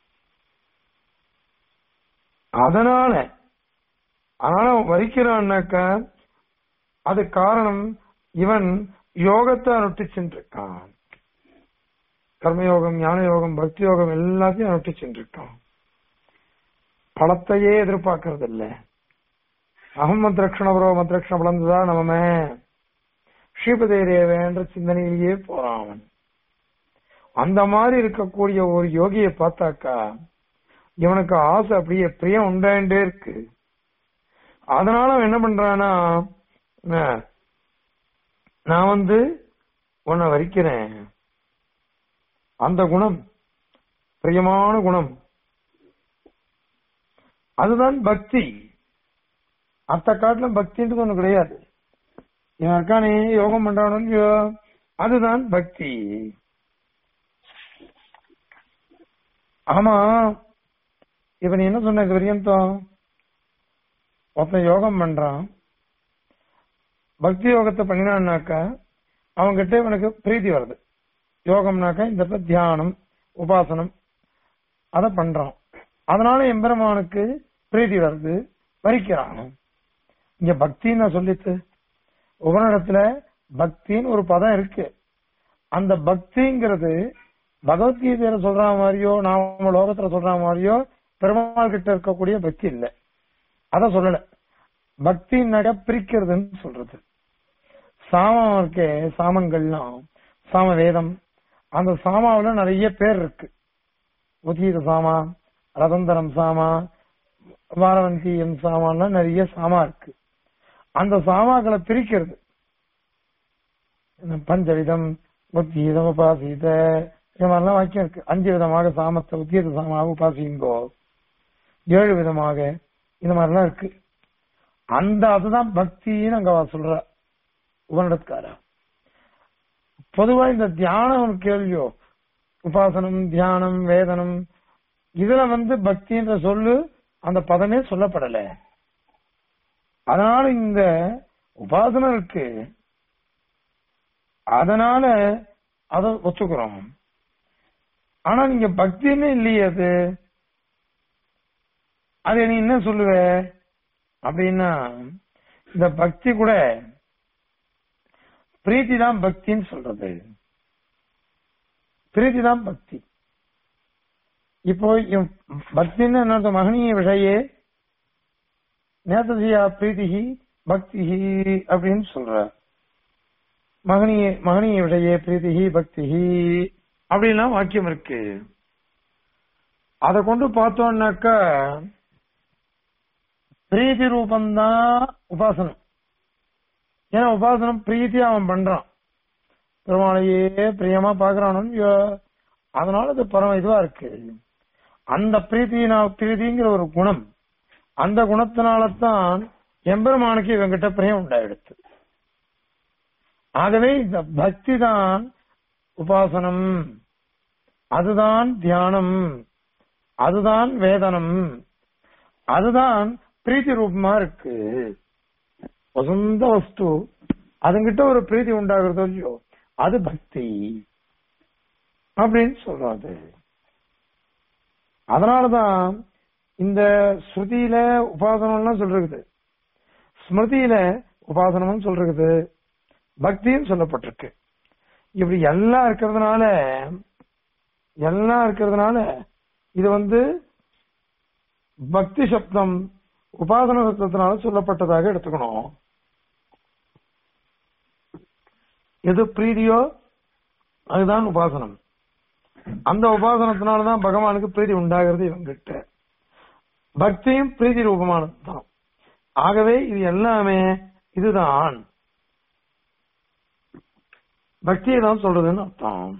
அதனால அதனால அவன் வரிக்கிறான்னாக்கா அது காரணம் இவன் யோகத்தை அனுட்டி சென்றிருக்கான் கர்மயோகம் ஞான யோகம் பக்தி யோகம் எல்லாத்தையும் அனுட்டி சென்றிருக்கான் பணத்தையே எதிர்பார்க்கறது இல்ல அகம் மத்ரக்ஷணபுரோ மத்ரக்ஷண பலந்துதா நமமே ஸ்ரீபதேரேவன்ற சிந்தனையிலேயே போறான் அவன் அந்த மாதிரி இருக்கக்கூடிய ஒரு யோகியை பார்த்தாக்கா இவனுக்கு ஆசை அப்படியே பிரியம் உண்டாண்டே இருக்கு அதனால அவன் என்ன பண்றானா அஹ், நான் வந்து உன்னை வரிக்கிறேன் அந்த குணம் பிரியமான குணம் அதுதான் பக்தி அத்த காட்டிலும் பக்தின்றது ஒண்ணு கிடையாது இவன் இருக்கானே யோகம் பண்றானோ இல்லையோ அதுதான் பக்தி ஆமா இப்ப நீ என்ன சொன்ன இது வரையும் ஒருத்தன் யோகம் பண்றான் பக்தி யோகத்தை பண்ணினான்னாக்கா அவன்கிட்ட இவனுக்கு பிரீத்தி வருது யோகம்னாக்கா இந்த இடத்துல தியானம் உபாசனம் அத பண்றான் அதனால எம்பெருமானுக்கு பிரீத்தி வருது வரிக்கிறான் இங்க பக்தின்னு நான் சொல்லித்து உபனிடத்துல பக்தின்னு ஒரு பதம் இருக்கு அந்த பக்திங்கிறது பகவத்கீதையில சொல்ற மாதிரியோ நாம லோகத்துல சொல்ற மாதிரியோ பெருமாள் கிட்ட இருக்கக்கூடிய பக்தி இல்ல அத சொல்லல பக்தின்னாக்க பிரிக்கிறதுன்னு சொல்றது சாமம் இருக்கே சாமங்கள்லாம் சாம வேதம் அந்த சாமாவுல நிறைய பேர் இருக்கு உதீத சாமா ரதந்தரம் சாமா வாரவந்தியம் சாமான்லாம் நிறைய சாமா இருக்கு அந்த சாமாக்களை பிரிக்கிறது பஞ்சவிதம் உத்தீதம் உபாசித இது மாதிரிலாம் வாக்கியம் இருக்கு அஞ்சு விதமாக சாமத்தை உத்தீத சாமாவை உபாசிங்கோ ஏழு விதமாக இந்த மாதிரிலாம் இருக்கு அந்த அதுதான் பக்தின்னு அங்க அவ சொல்ற உபனிடத்துக்காரா பொதுவா இந்த தியானம் கேள்வியோ உபாசனம் தியானம் வேதனம் இதுல வந்து பக்தின்ற சொல்லு அந்த பதமே சொல்லப்படல அதனால இந்த உபாசனம் இருக்கு அதனால அத ஒத்துக்கிறோம் ஆனா நீங்க பக்தின்னு இல்லையே அது அது நீ என்ன சொல்லுவ அப்படின்னா இந்த பக்தி கூட பிரீத்தி தான் பக்தின்னு சொல்றது பிரீத்தி தான் பக்தி இப்போ இவ் பக்தின்னு என்ன மகனீய விஷயே நேதசியா பிரீத்திஹி பக்திஹி அப்படின்னு சொல்ற மகனிய மகனிய விஷயே பிரீத்திஹி பக்திஹி அப்படின்லாம் வாக்கியம் இருக்கு அதை கொண்டு பார்த்தோம்னாக்கா பிரீத்தி ரூபம்தான் உபாசனம் ஏன்னா உபாசனம் பிரீத்தி அவன் பண்றான் பெருமாளையே பிரியமா பாக்குறானோ இல்லையோ அதனால அது பரம இதுவா இருக்கு அந்த பிரீத்தினா பிரீதிங்கிற ஒரு குணம் அந்த குணத்தினால்தான் எம்பெருமானுக்கு இவங்கிட்ட பிரியம் உண்டாயிடுத்து ஆகவே இந்த பக்தி தான் உபாசனம் அதுதான் தியானம் அதுதான் வேதனம் அதுதான் பிரீத்தி ரூபமா இருக்கு வசந்த வஸ்து அதுங்கிட்ட ஒரு பிரீத்தி உண்டாகிறதோ இல்லையோ அது பக்தி அப்படின்னு சொல்றாது அதனாலதான் இந்த ஸ்ருதியில உபாசனம்லாம் சொல்றது ஸ்மிருதியில உபாசனம்னு சொல்றது பக்தின்னு சொல்லப்பட்டிருக்கு இப்படி எல்லாம் இருக்கிறதுனால எல்லாம் இருக்கிறதுனால இது வந்து பக்தி சப்தம் உபாசன சப்தத்தினால சொல்லப்பட்டதாக எடுத்துக்கணும் எது பிரீதியோ அதுதான் உபாசனம் அந்த உபாசனத்தினாலதான் பகவானுக்கு பிரீதி உண்டாகிறது இவங்கிட்ட பக்தியும் பிரீதி ரூபமானது தான் ஆகவே இது எல்லாமே இதுதான் பக்தியை தான் சொல்றதுன்னு அர்த்தம்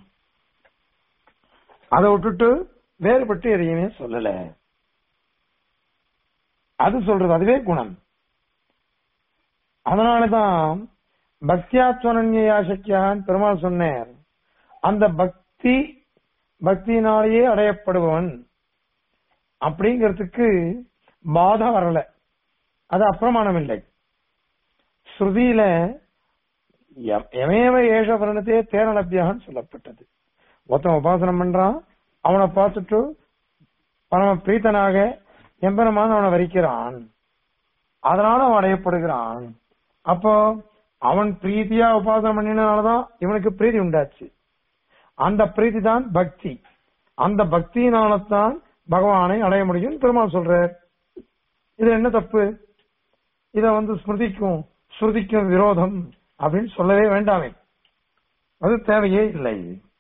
அதை விட்டுட்டு வேறுபட்டு எதையுமே சொல்லல அது சொல்றது அதுவே குணம் அதனாலதான் பக்தியாத்வனன்யா சக்கியான் பெருமாள் சொன்னார் அந்த பக்தி பக்தியினாலேயே அடையப்படுபவன் அப்படிங்கிறதுக்கு பாதம் வரல அது அப்பிரமாணம் இல்லை ஸ்ருதியில எம்- எமேவ ஏஷ பரணத்தே தேனலபியான்னு சொல்லப்பட்டது ஒருத்தன் உபாசனம் பண்றான் அவனை பார்த்துட்டு பரம பிரீத்தனாக எம்பெருமான் அவனை வரிக்கிறான் அதனால அவன் அடையப்படுகிறான் அப்போ அவன் பிரீத்தியா உபாசனம் பண்ணினாலதான் இவனுக்கு பிரீதி உண்டாச்சு அந்த பிரீதி தான் பக்தி அந்த பக்தியினால்தான் பகவானை அடைய முடியும் பெருமாள் சொல்றார் இது என்ன தப்பு இத வந்து ஸ்மிருதிக்கும் ஸ்ருதிக்கும் விரோதம் அப்படின்னு சொல்லவே வேண்டாமே அது தேவையே இல்லை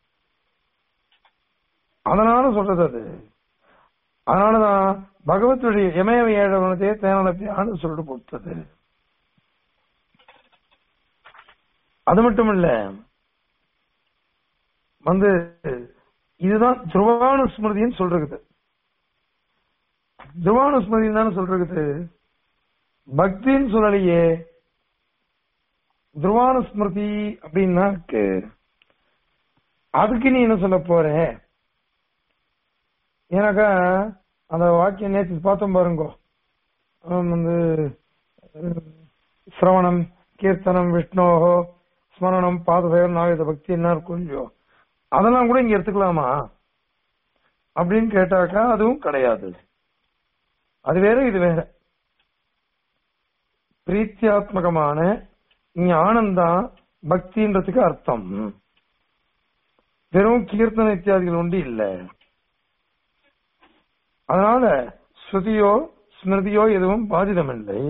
அதனால சொல்றது அது அதனாலதான் பகவத்துடைய இமய ஏழவனதே தேனலத்தையான்னு சொல்லிட்டு கொடுத்தது அது மட்டும் இல்ல வந்து இதுதான் துருவானு ஸ்மிருதின்னு சொல்றது துருவானு ஸ்மிருதி தானே சொல்றது பக்தின்னு சொல்லலையே துருவான ஸ்மிருதி அப்படின்னா இருக்கு. அதுக்கு நீ என்ன சொல்ல போற ஏன்னாக்கா அந்த வாக்கியம் நேற்று பார்த்தோம் பாருங்க அவன் வந்து அஹ், சிரவணம் கீர்த்தனம் விஷ்ணோகோ ஸ்மரணம் பாதபயம் நாயுத பக்தி என்ன இருக்கும் இல்லையோ அதெல்லாம் கூட இங்க எடுத்துக்கலாமா அப்படின்னு கேட்டாக்கா அதுவும் கிடையாது அது வேற இது வேற பிரீத்தியாத்மகமான ஞானம்தான் பக்தின்றதுக்கு அர்த்தம் வெறும் கீர்த்தன இத்தியாதிகள் உண்டு இல்ல அதனால ஸ்ருதியோ ஸ்மிருதியோ எதுவும் பாதிதமில்லை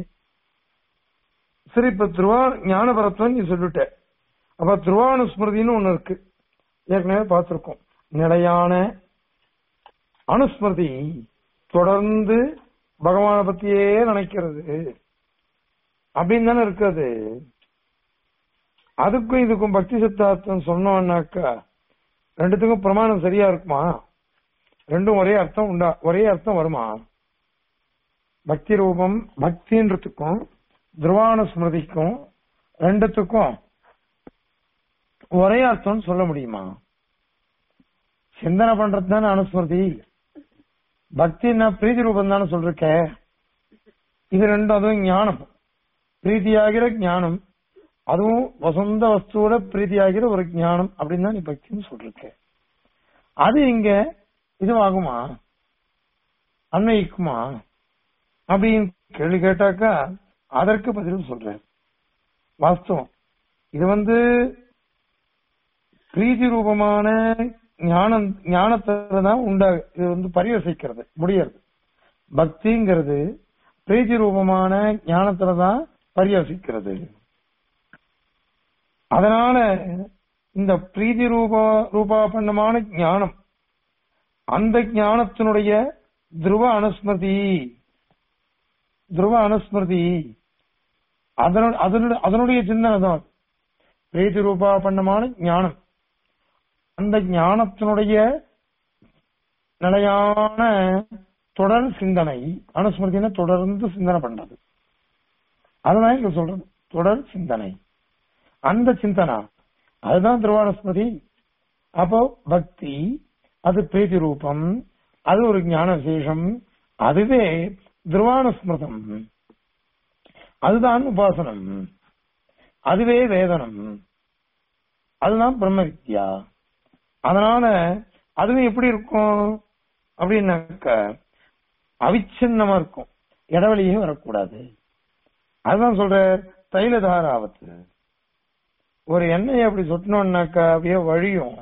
சரி இப்ப துருவா ஞானபரத்துவம் நீ சொல்லிட்ட அப்ப துருவானு ஸ்மிருதின்னு ஒண்ணு இருக்கு ஏற்கனவே பார்த்திருக்கோம் நிலையான அனுஸ்மிருதி தொடர்ந்து பகவானை பத்தியே நினைக்கிறது அப்படின்னு தானே இருக்குது அதுக்கும் இதுக்கும் பக்தி சித்தார்த்தம் சொன்னோம்னாக்கா ரெண்டுத்துக்கும் பிரமாணம் சரியா இருக்குமா ரெண்டும் ஒரே அர்த்தம் உண்டா ஒரே அர்த்தம் வருமா பக்தி ரூபம் பக்தின்றதுக்கும் துருவான ஸ்மிருதிக்கும் ரெண்டுத்துக்கும் ஒரே அர்த்தம் சொல்ல முடியுமா சிந்தனை பண்றது தானே அனுஸ்மிருதி பக்தின்னா பிரீதி ரூபம் தானே சொல்லிருக்க இது ரெண்டும் அதுவும் ஞானம் பிரீதியாகிற ஞானம் அதுவும் வசந்த வஸ்துவோட பிரீதியாகிற ஒரு ஞானம் அப்படின்னு தான் நீ பக்தின்னு சொல்லிருக்க அது இங்க இதுவாகுமா அன்வயிக்குமா அப்படின்னு கேள்வி கேட்டாக்கா அதற்கு பதில் சொல்றேன் வாஸ்தவம் இது வந்து பிரீதி ரூபமான ஞானம் ஞானத்துல தான் உண்டாகு இது வந்து பரிவசிக்கிறது முடியாது பக்திங்கிறது பிரீதி ரூபமான ஞானத்துல தான் பரிவசிக்கிறது அதனால இந்த பிரீதி ரூபா ரூபாபன்னமான ஞானம் அந்த ஞானத்தினுடைய துருவ அனுஸ்மிருதி துருவ அனுஸ்மிருதி அதனு- அதனு- அதனுடைய சிந்தனை தான் பிரீதி ரூபாபன்னமான ஞானம் அந்த ஞானத்தினுடைய நிலையான தொடர் சிந்தனை அனுஸ்மிருதினா தொடர்ந்து சிந்தனை பண்றது அதுதான் இங்க சொல்றது தொடர் சிந்தனை அந்த சிந்தனா அதுதான் திருவானுஸ்மிருதி அப்போ பக்தி அது பிரீதி ரூபம் அது ஒரு ஞான விசேஷம் அதுவே துருவானுஸ்மிருதம் அதுதான் உபாசனம் அதுவே வேதனம் அதுதான் பிரம்ம வித்யா அதனால அதுவும் எப்படி இருக்கும் அப்படின்னாக்க அவிச்சின்னமா இருக்கும் இடைவெளியே வரக்கூடாது அதுதான் சொல்ற தைலதாராவத்து ஒரு எண்ணெயை அப்படி சொட்டினோம்னாக்கா அப்படியே வழியும்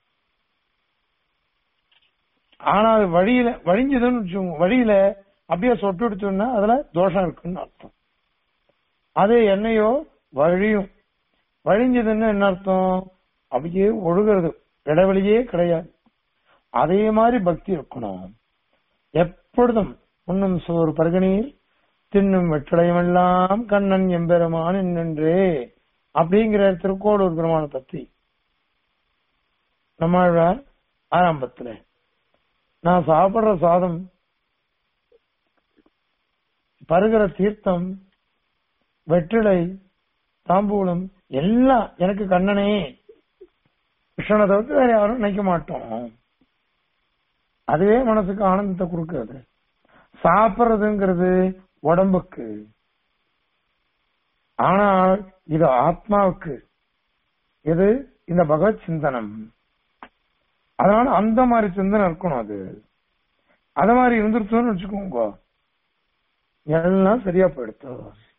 ஆனா அது வழியில வழிஞ்சதுன்னு வச்சுக்கோங்க வழியில அப்படியே சொட்டு எடுத்தோம்னா அதுல தோஷம் இருக்குன்னு அர்த்தம் அதே எண்ணெயோ வழியும் வழிஞ்சதுன்னு என்ன அர்த்தம் அப்படியே ஒழுகிறது இடைவெளியே கிடையாது அதே மாதிரி பக்தி இருக்கணும் எப்பொழுதும் உண்ணும் சோறு பருகநீர் தின்னும் வெற்றிலையுமெல்லாம் கண்ணன் எம்பெருமான் என்னென்றே அப்படிங்கிற திருக்கோளூர் பெருமான பத்தி நம்மாழ்வார் ஆரம்பத்துல நான் சாப்பிடுற சாதம் பருகிற தீர்த்தம் வெற்றிலை தாம்பூலம் எல்லாம் எனக்கு கண்ணனே கிருஷ்ணனை தவிர்த்து வேற யாரும் நினைக்க மாட்டோம் அதுவே மனசுக்கு ஆனந்தத்தை கொடுக்கிறது சாப்பிடுறதுங்கிறது உடம்புக்கு ஆனால் இது ஆத்மாவுக்கு எது இந்த பகவத் சிந்தனம் அதனால அந்த மாதிரி சிந்தனை இருக்கணும் அது அத மாதிரி இருந்துருச்சோன்னு வச்சுக்கோங்க எல்லாம் சரியா போயிடுத்து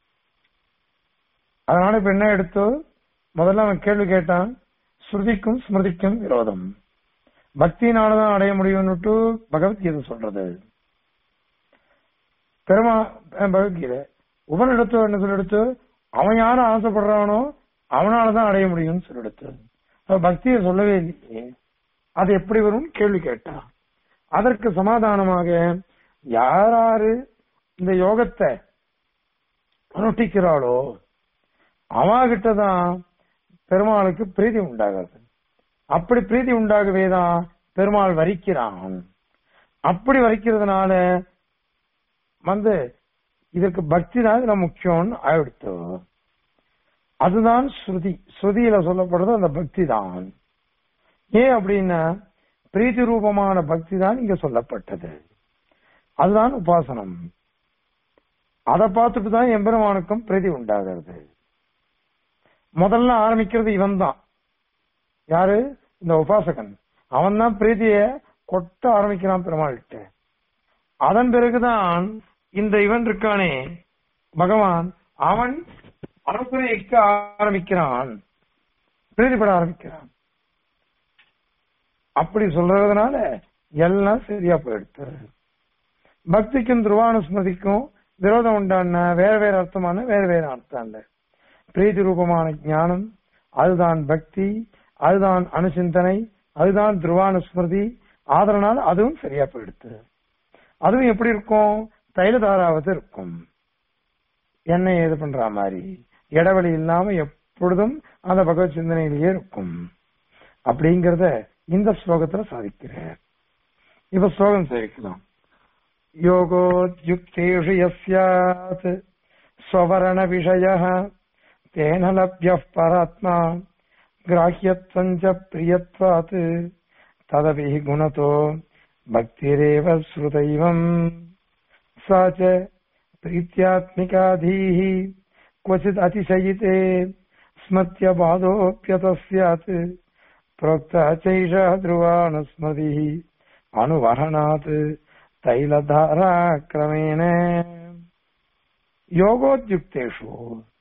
அதனால இப்ப என்ன எடுத்தோ முதல்ல அவன் கேள்வி கேட்டான் ஸ்ருதிக்கும் ஸ்மிருதிக்கும் விரோதம் பக்தினாலதான் அடைய முடியும்னுட்டு பகவத்கீதை சொல்றது பெருமா அஹ் பகவத்கீதை உபனிடத்து என்ன சொல்லிடுத்து அவன் யாரும் ஆசைப்படுறானோ அவனாலதான் அடைய முடியும்னு சொல்லிடுத்து அப்ப பக்தியை சொல்லவே இல்லையே அது எப்படி வரும் கேள்வி கேட்டா அதற்கு சமாதானமாக யாராரு இந்த யோகத்தை அனுஷ்டிக்கிறாளோ அவகிட்ட தான் பெருமாளுக்கு பிரீதி உண்டாகிறது அப்படி பிரீதி உண்டாகவே தான் பெருமாள் வரிக்கிறான் அப்படி வரிக்கிறதுனால வந்து இதற்கு பக்தி தான் இதுல முக்கியம்னு ஆயிடுத்து அதுதான் ஸ்ருதி ஸ்ருதியில சொல்லப்படுறது அந்த பக்தி தான் ஏன் அப்படின்னா பிரீத்தி ரூபமான பக்தி தான் இங்க சொல்லப்பட்டது அதுதான் உபாசனம் அதை பார்த்துட்டு தான் எம்பெருமானுக்கும் பிரீதி உண்டாகிறது முதல்ல ஆரம்பிக்கிறது இவன் தான் யாரு இந்த உபாசகன் அவன் தான் பிரீதிய கொட்ட ஆரம்பிக்கிறான் பெருமாள்கிட்ட அதன் பிறகுதான் இந்த இவன் இருக்கானே பகவான் அவன் அனுகிரகிக்க ஆரம்பிக்கிறான் பிரீதிப்பட ஆரம்பிக்கிறான் அப்படி சொல்றதுனால எல்லாம் சரியா போயிடுத்து பக்திக்கும் துருவானுஸ்மதிக்கும் விரோதம் உண்டான வேற வேற அர்த்தமான வேற வேற அர்த்தம் இல்ல பிரீதி ரூபமான ஞானம் அதுதான் பக்தி அதுதான் அனுசிந்தனை அதுதான் துருவானுஸ்மிருதி ஆதரனால அதுவும் சரியா போயிடுத்து அதுவும் எப்படி இருக்கும் தைலதாராவது இருக்கும் எண்ணெய் இது பண்ற மாதிரி இடைவெளி இல்லாம எப்பொழுதும் அந்த பகவத் சிந்தனையிலேயே இருக்கும் அப்படிங்கறத இந்த ஸ்லோகத்துல சாதிக்கிறார் இப்ப ஸ்லோகம் சேவிக்கலாம் யோகோத்யுக்தேஷு யஸ்யாத் ஸ்வவரண விஷய தேன லப்ய பராத்மா கிராஹ்யத்வஞ்ச பிரியத்வாத் ததபி குணதோ பக்திரேவ ஸ்ருதைவம் सा च प्रीत्यात्मिका धीः क्वचित् अतिशयिते स्मत्यबाधोऽप्यतः स्यात् प्रोक्ता चैषः ध्रुवानुस्मृतिः अनुवहनात् तैलधाराक्रमेण योगोद्युक्तेषु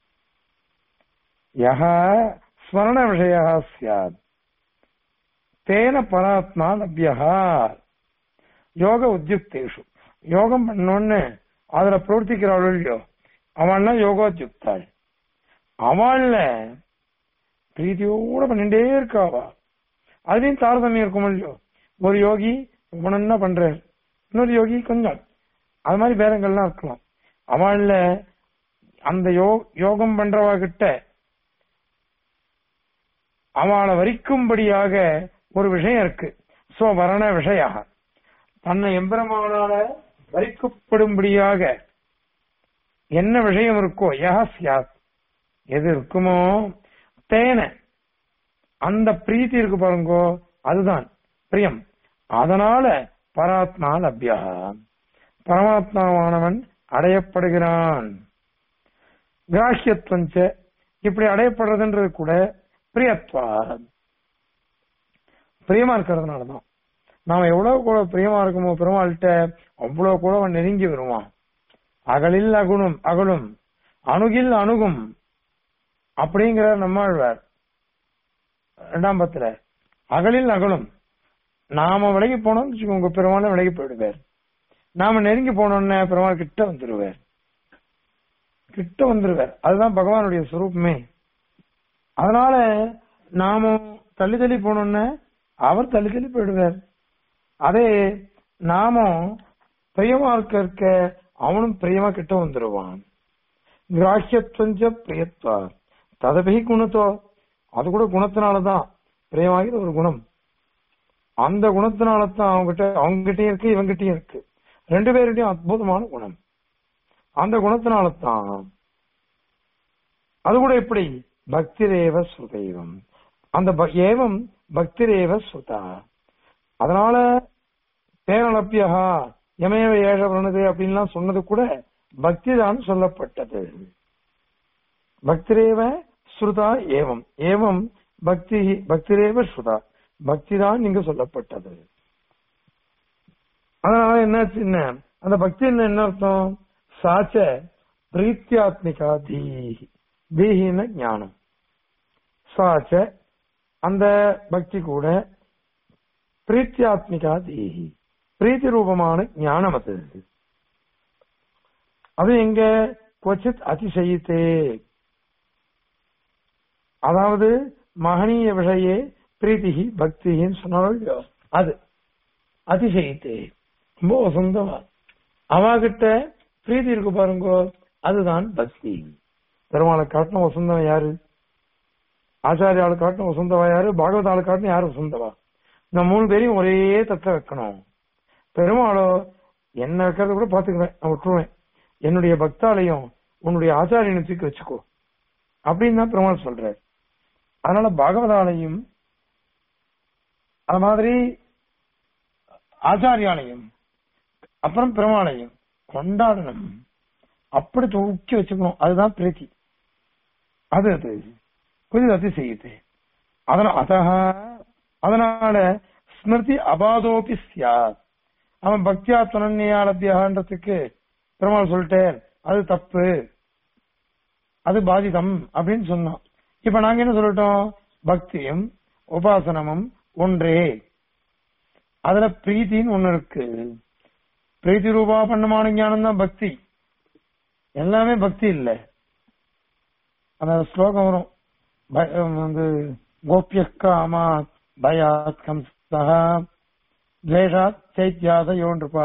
यः स्मरणविषयः स्यात् तेन परात्मा लभ्यः யோக உத்யுக்தேஷு யோகம் பண்ணோன்னு அதுல பிரவர்த்திக்கிறாள் இல்லையோ அவள்லாம் யோகோத்யுக்தாள் அவள்ல பிரீத்தியோட பண்ணிட்டே இருக்காவா அதுலயும் தாரதமியம் இருக்கும் இல்லையோ ஒரு யோகி ரொம்ப நன்னா பண்றாரு இன்னொரு யோகி கொஞ்சம் அது மாதிரி பேரங்கள்லாம் இருக்கலாம் அவள்ல அந்த யோ யோகம் பண்றவா கிட்ட அவளை வரிக்கும்படியாக ஒரு விஷயம் இருக்கு சோ வரண விஷயாக தன்னை எம்பெருமானால வரிக்கப்படும்படியாக என்ன விஷயம் இருக்கோ யஹ சியாத் எது இருக்குமோ தேன அந்த பிரீத்தி இருக்கு பாருங்கோ அதுதான் பிரியம் அதனால பராத்மா லப்யா பரமாத்மாவானவன் அடையப்படுகிறான் கிராஹ்யத்வஞ்ச இப்படி அடையப்படுறதுன்றது கூட பிரியத்வா பிரியமா இருக்கிறதுனாலதான் நாம எவ்வளவு கூட பிரியமா இருக்குமோ பெருமாள்கிட்ட அவ்வளவு கூட அவன் நெருங்கி வருவான் அகலில் அகுணும் அகலும் அணுகில் அணுகும் அப்படிங்கிற நம்மாழ்வார் இரண்டாம் பத்துல அகலில் அகலும் நாம விலகி போனோம் உங்க பெருமாள் விலகி போயிடுவார் நாம நெருங்கி போனோம்னு பெருமாள் கிட்ட வந்துருவார் கிட்ட வந்துருவார் அதுதான் பகவானுடைய சுரூபமே அதனால நாம தள்ளி தள்ளி போனோம்னு அவர் தள்ளி தள்ளி போயிடுவார் அதே நாமும் பிரியமா இருக்க இருக்க அவனும் பிரியமா கிட்ட வந்துருவான் கிராஹ்யத்வஞ்ச பிரியத்வா ததபி குணத்தோ அது கூட குணத்தினாலதான் பிரியமாகிற ஒரு குணம் அந்த குணத்தினாலதான் அவங்ககிட்ட அவங்ககிட்டயும் இருக்கு இவங்கிட்டயும் இருக்கு ரெண்டு பேருடையும் அற்புதமான குணம் அந்த குணத்தினாலதான் அது கூட எப்படி பக்திரேவ சுதைவம் அந்த ப- ஏவம் பக்திரேவ சுதா அதனால பேரலப்பியா யமேவ ஏழ பிரணது அப்படின்லாம் சொன்னது கூட பக்தி தான் சொல்லப்பட்டது பக்திரேவ ஸ்ருதா ஏவம் ஏவம் பக்தி பக்திரேவ ஸ்ருதா பக்தி தான் இங்க சொல்லப்பட்டது அதனால என்னாச்சு என்ன அந்த பக்தி என்ன அர்த்தம் சாச்ச பிரீத்தியாத்மிகா தீஹி தீஹின ஞானம் சாச்ச அந்த பக்தி கூட பிரீத்தியாத்மிகா தீஹி பிரீத்தி ரூபமான ஞானம் அது அது எங்க கொச்சித் அதிசயித்தே அதாவது மகனீய விஷயே பிரீத்திகி பக்தின்னு சொன்னாலும் அது அதிசயித்தே ரொம்ப வசந்தமா அவாகிட்ட பிரீத்தி இருக்கு பாருங்க அதுதான் பக்தி பெருமாளை காட்டின வசந்தவன் யாரு ஆச்சாரியாளு காட்டின வசந்தவா யாரு பாகவத ஆளு காட்டின யாரு வசந்தவா இந்த மூணு பேரையும் ஒரே தத்த வைக்கணும் பெருமாளோ என்ன வைக்கிறத கூட பாத்துக்குவேன் நான் விட்டுருவேன் என்னுடைய பக்தாலயம் உன்னுடைய ஆச்சாரியனை தூக்கி வச்சுக்கோ அப்படின்னு தான் பெருமாள் சொல்றாரு அதனால பாகவதாலயம் அது மாதிரி ஆச்சாரியாலயம் அப்புறம் பெருமாளையும் கொண்டாடணும் அப்படி தூக்கி வச்சுக்கணும் அதுதான் பிரீத்தி அது அது கொஞ்சம் அது செய்யுது அதனால அதக அதனால ஸ்மிருதி அபாதோபி சியாத் அவன் பக்தியா துணன்யாலத்தியான்றதுக்கு பெருமாள் சொல்லிட்டேன் அது தப்பு அது பாதிதம் அப்படின்னு சொன்னோம் இப்ப நாங்க என்ன சொல்லிட்டோம் பக்தியும் உபாசனமும் ஒன்றே அதுல பிரீத்தின்னு ஒண்ணு இருக்கு பிரீத்தி ரூபா பண்ணமான ஞானம் தான் பக்தி எல்லாமே பக்தி இல்ல அந்த ஸ்லோகம் வரும் ப- வந்து கோபிய காமா பயாத் கம்சா துவேஷாத் சைத்யாதயோன்றுபா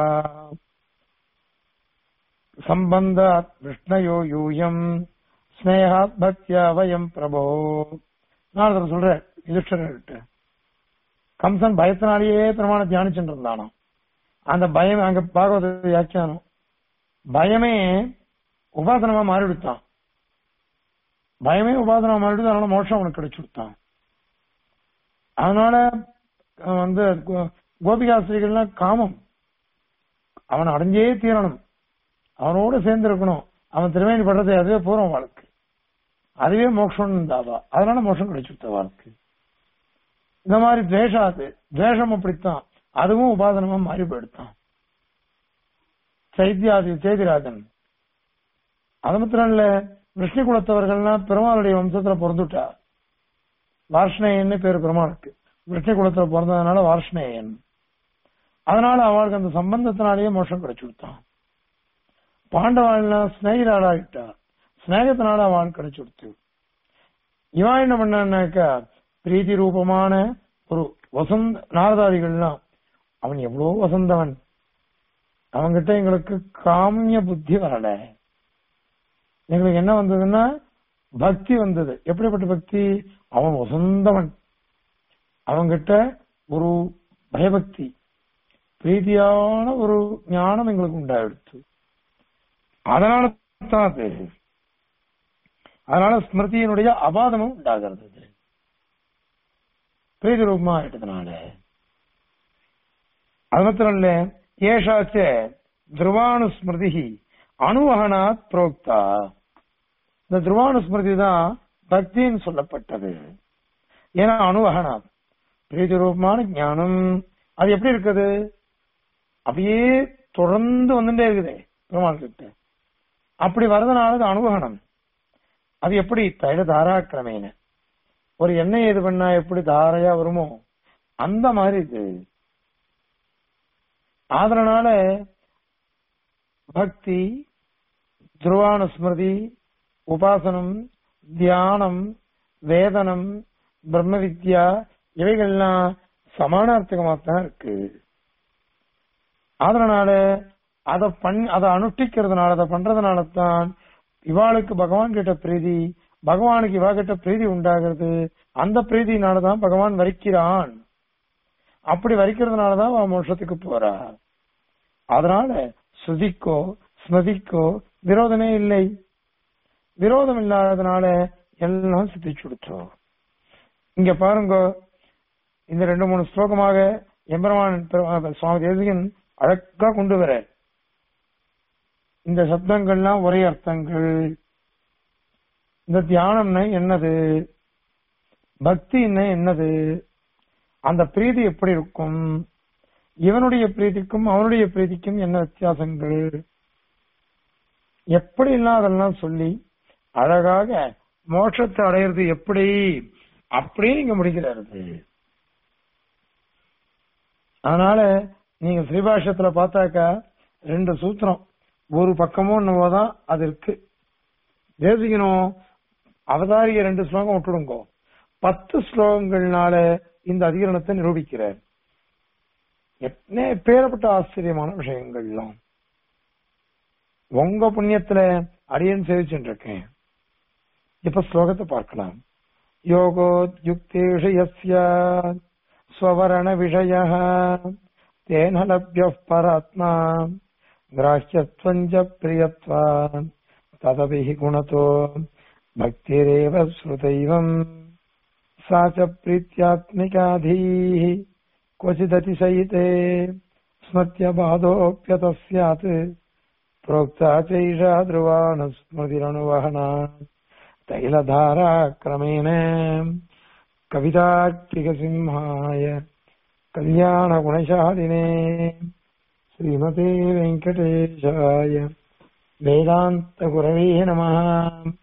சம்பந்தாத் விஷ்ணயோ யூயம் ஸ்னேகாத் பக்தியா வயம் பிரபோ நான் சொல்றேன் யுதிஷ்டர்கிட்ட கம்சன் பயத்தினாலேயே பெருமான தியானிச்சுட்டு இருந்தானாம் அந்த பயம் அங்க பாகவத வியாக்கியானம் பயமே உபாசனமா மாறிவிடுத்தான் பயமே உபாசனமா மாறிடுது அதனால மோட்சம் அவனுக்கு கிடைச்சு கொடுத்தான் அதனால அஹ், வந்து கோ- கோபிகாஸ்திரிகள்லாம் காமம் அவன் அடைஞ்சே தீரணும் அவனோட சேர்ந்து இருக்கணும் அவன் திருவேணி படுறது அதுவே பூர்வம் வாழ்க்கை அதுவே மோட்சம் இருந்தாவா அதனால மோட்சம் கிடைச்சு கொடுத்த வாழ்க்கை இந்த மாதிரி துவேஷாது துவேஷம் அப்படித்தான் அதுவும் உபாதனமா மாறி போயிடுத்தான் சைத்தியாதி சேதிராஜன் அது மாத்திரம் இல்ல விஷ்ணு குலத்தவர்கள்லாம் பெருமாளுடைய வம்சத்துல பிறந்துட்டா வார்ஷ்ணேயன்னு பேர் பெருமாளுக்கு விஷ்ணு குலத்துல பிறந்ததுனால வார்ஷ்ணேயன் அதனால அவளுக்கு அந்த சம்பந்தத்தினாலேயே மோஷம் கிடைச்சு கொடுத்தான் பாண்டவாள்லாம் ஸ்நேகிதாளாயிட்டா ஸ்நேகத்தினால அவள் கிடைச்சு கொடுத்து இவன் என்ன பண்ணான்னாக்கா பிரீத்தி ரூபமான ஒரு வசந்த நாரதாதிகள்லாம் அவன் எவ்வளவு வசந்தவன் அவன்கிட்ட எங்களுக்கு காமிய புத்தி வரல எங்களுக்கு என்ன வந்ததுன்னா பக்தி வந்தது எப்படிப்பட்ட பக்தி அவன் வசந்தவன் அவன்கிட்ட ஒரு பயபக்தி பிரீதியான ஒரு ஞானம் எங்களுக்கு உண்டாயிடுச்சு அதனால தான் அது அதனால ஸ்மிருதியினுடைய அபாதமும் உண்டாகிறது அது. பிரீதி ரூபமா ஆயிட்டதுனால அது மாத்திரம் இல்ல ஏஷாச்ச துருவானு ஸ்மிருதி அணுவகனாத் புரோக்தா இந்த துருவானு ஸ்மிருதி தான் பக்தின்னு சொல்லப்பட்டது ஏன்னா அணுவகனாத் பிரீதி ரூபமான ஞானம் அது எப்படி இருக்குது அப்படியே தொடர்ந்து வந்துட்டே இருக்குது பெருமாள் கிட்ட அப்படி வரதுனால அது அனுபகணம் அது எப்படி தைல தாராக்கிரமேன ஒரு எண்ணெய் இது பண்ணா எப்படி தாரையா வருமோ அந்த மாதிரி இது அதனால பக்தி துருவான ஸ்மிருதி உபாசனம் தியானம் வேதனம் பிரம்ம வித்யா இவைகள்லாம் சமானார்த்தகமா தான் இருக்கு அதனால அதை பண் அதை அனுஷ்டிக்கிறதுனால அதை பண்றதுனால தான் இவாளுக்கு பகவான் கிட்ட பிரீதி பகவானுக்கு இவா கிட்ட பிரீதி உண்டாகிறது அந்த பிரீதினாலதான் பகவான் வரிக்கிறான் அப்படி வரிக்கிறதுனாலதான் அவன் மோட்சத்துக்கு போறா அதனால ஸ்ருதிக்கோ ஸ்மதிக்கோ விரோதமே இல்லை விரோதம் இல்லாததுனால எல்லாம் சித்திச்சு கொடுத்தோம் இங்க பாருங்க இந்த ரெண்டு மூணு ஸ்லோகமாக எம்பெருமான் பெரு- சுவாமி தேசிகன் அழகா கொண்டு வர இந்த சப்தங்கள்லாம் ஒரே அர்த்தங்கள் இந்த தியானம்னா என்னது பக்தின்னா என்னது அந்த பிரீதி எப்படி இருக்கும் இவனுடைய பிரீதிக்கும் அவனுடைய பிரீதிக்கும் என்ன வித்தியாசங்கள் எப்படி எல்லாம் அதெல்லாம் சொல்லி அழகாக மோட்சத்தை அடையிறது எப்படி அப்படியே இங்க முடிக்கிறாரு அதனால நீங்க ஸ்ரீபாஷத்துல பார்த்தாக்கா ரெண்டு சூத்திரம் ஒரு பக்கமும் என்னவோதான் அது இருக்கு தேசிகனும் அவதாரிக ரெண்டு ஸ்லோகம் விட்டுடுங்கோ பத்து ஸ்லோகங்கள்னால இந்த அதிகரணத்தை நிரூபிக்கிறார் என்ன பேரப்பட்ட ஆச்சரியமான விஷயங்கள்லாம் உங்க புண்ணியத்துல அடியன் சேவிச்சுட்டு இருக்கேன் இப்ப ஸ்லோகத்தை பார்க்கலாம் யோகோ யுக்தேஷு யஸ்ய ஸ்வவரண விஷய தேன லப்ய பராத்மா கிராஹ்யத்வஞ்ச பிரியத்வான் ததபிஹி குணதோ பக்திரேவ ஸ்ருதைவம் सा च प्रीत्यात्मिकाधीः क्वचिदतिशयिते स्मृत्यबाधोऽप्यतः स्यात् प्रोक्ता चैषा ध्रुवाणस्मृतिरनुवहना तैलधाराक्रमेण कवितार्किकसिंहाय कल्याणगुणशालिने श्रीमते वेङ्कटेशाय वेदान्तगुरवे नमः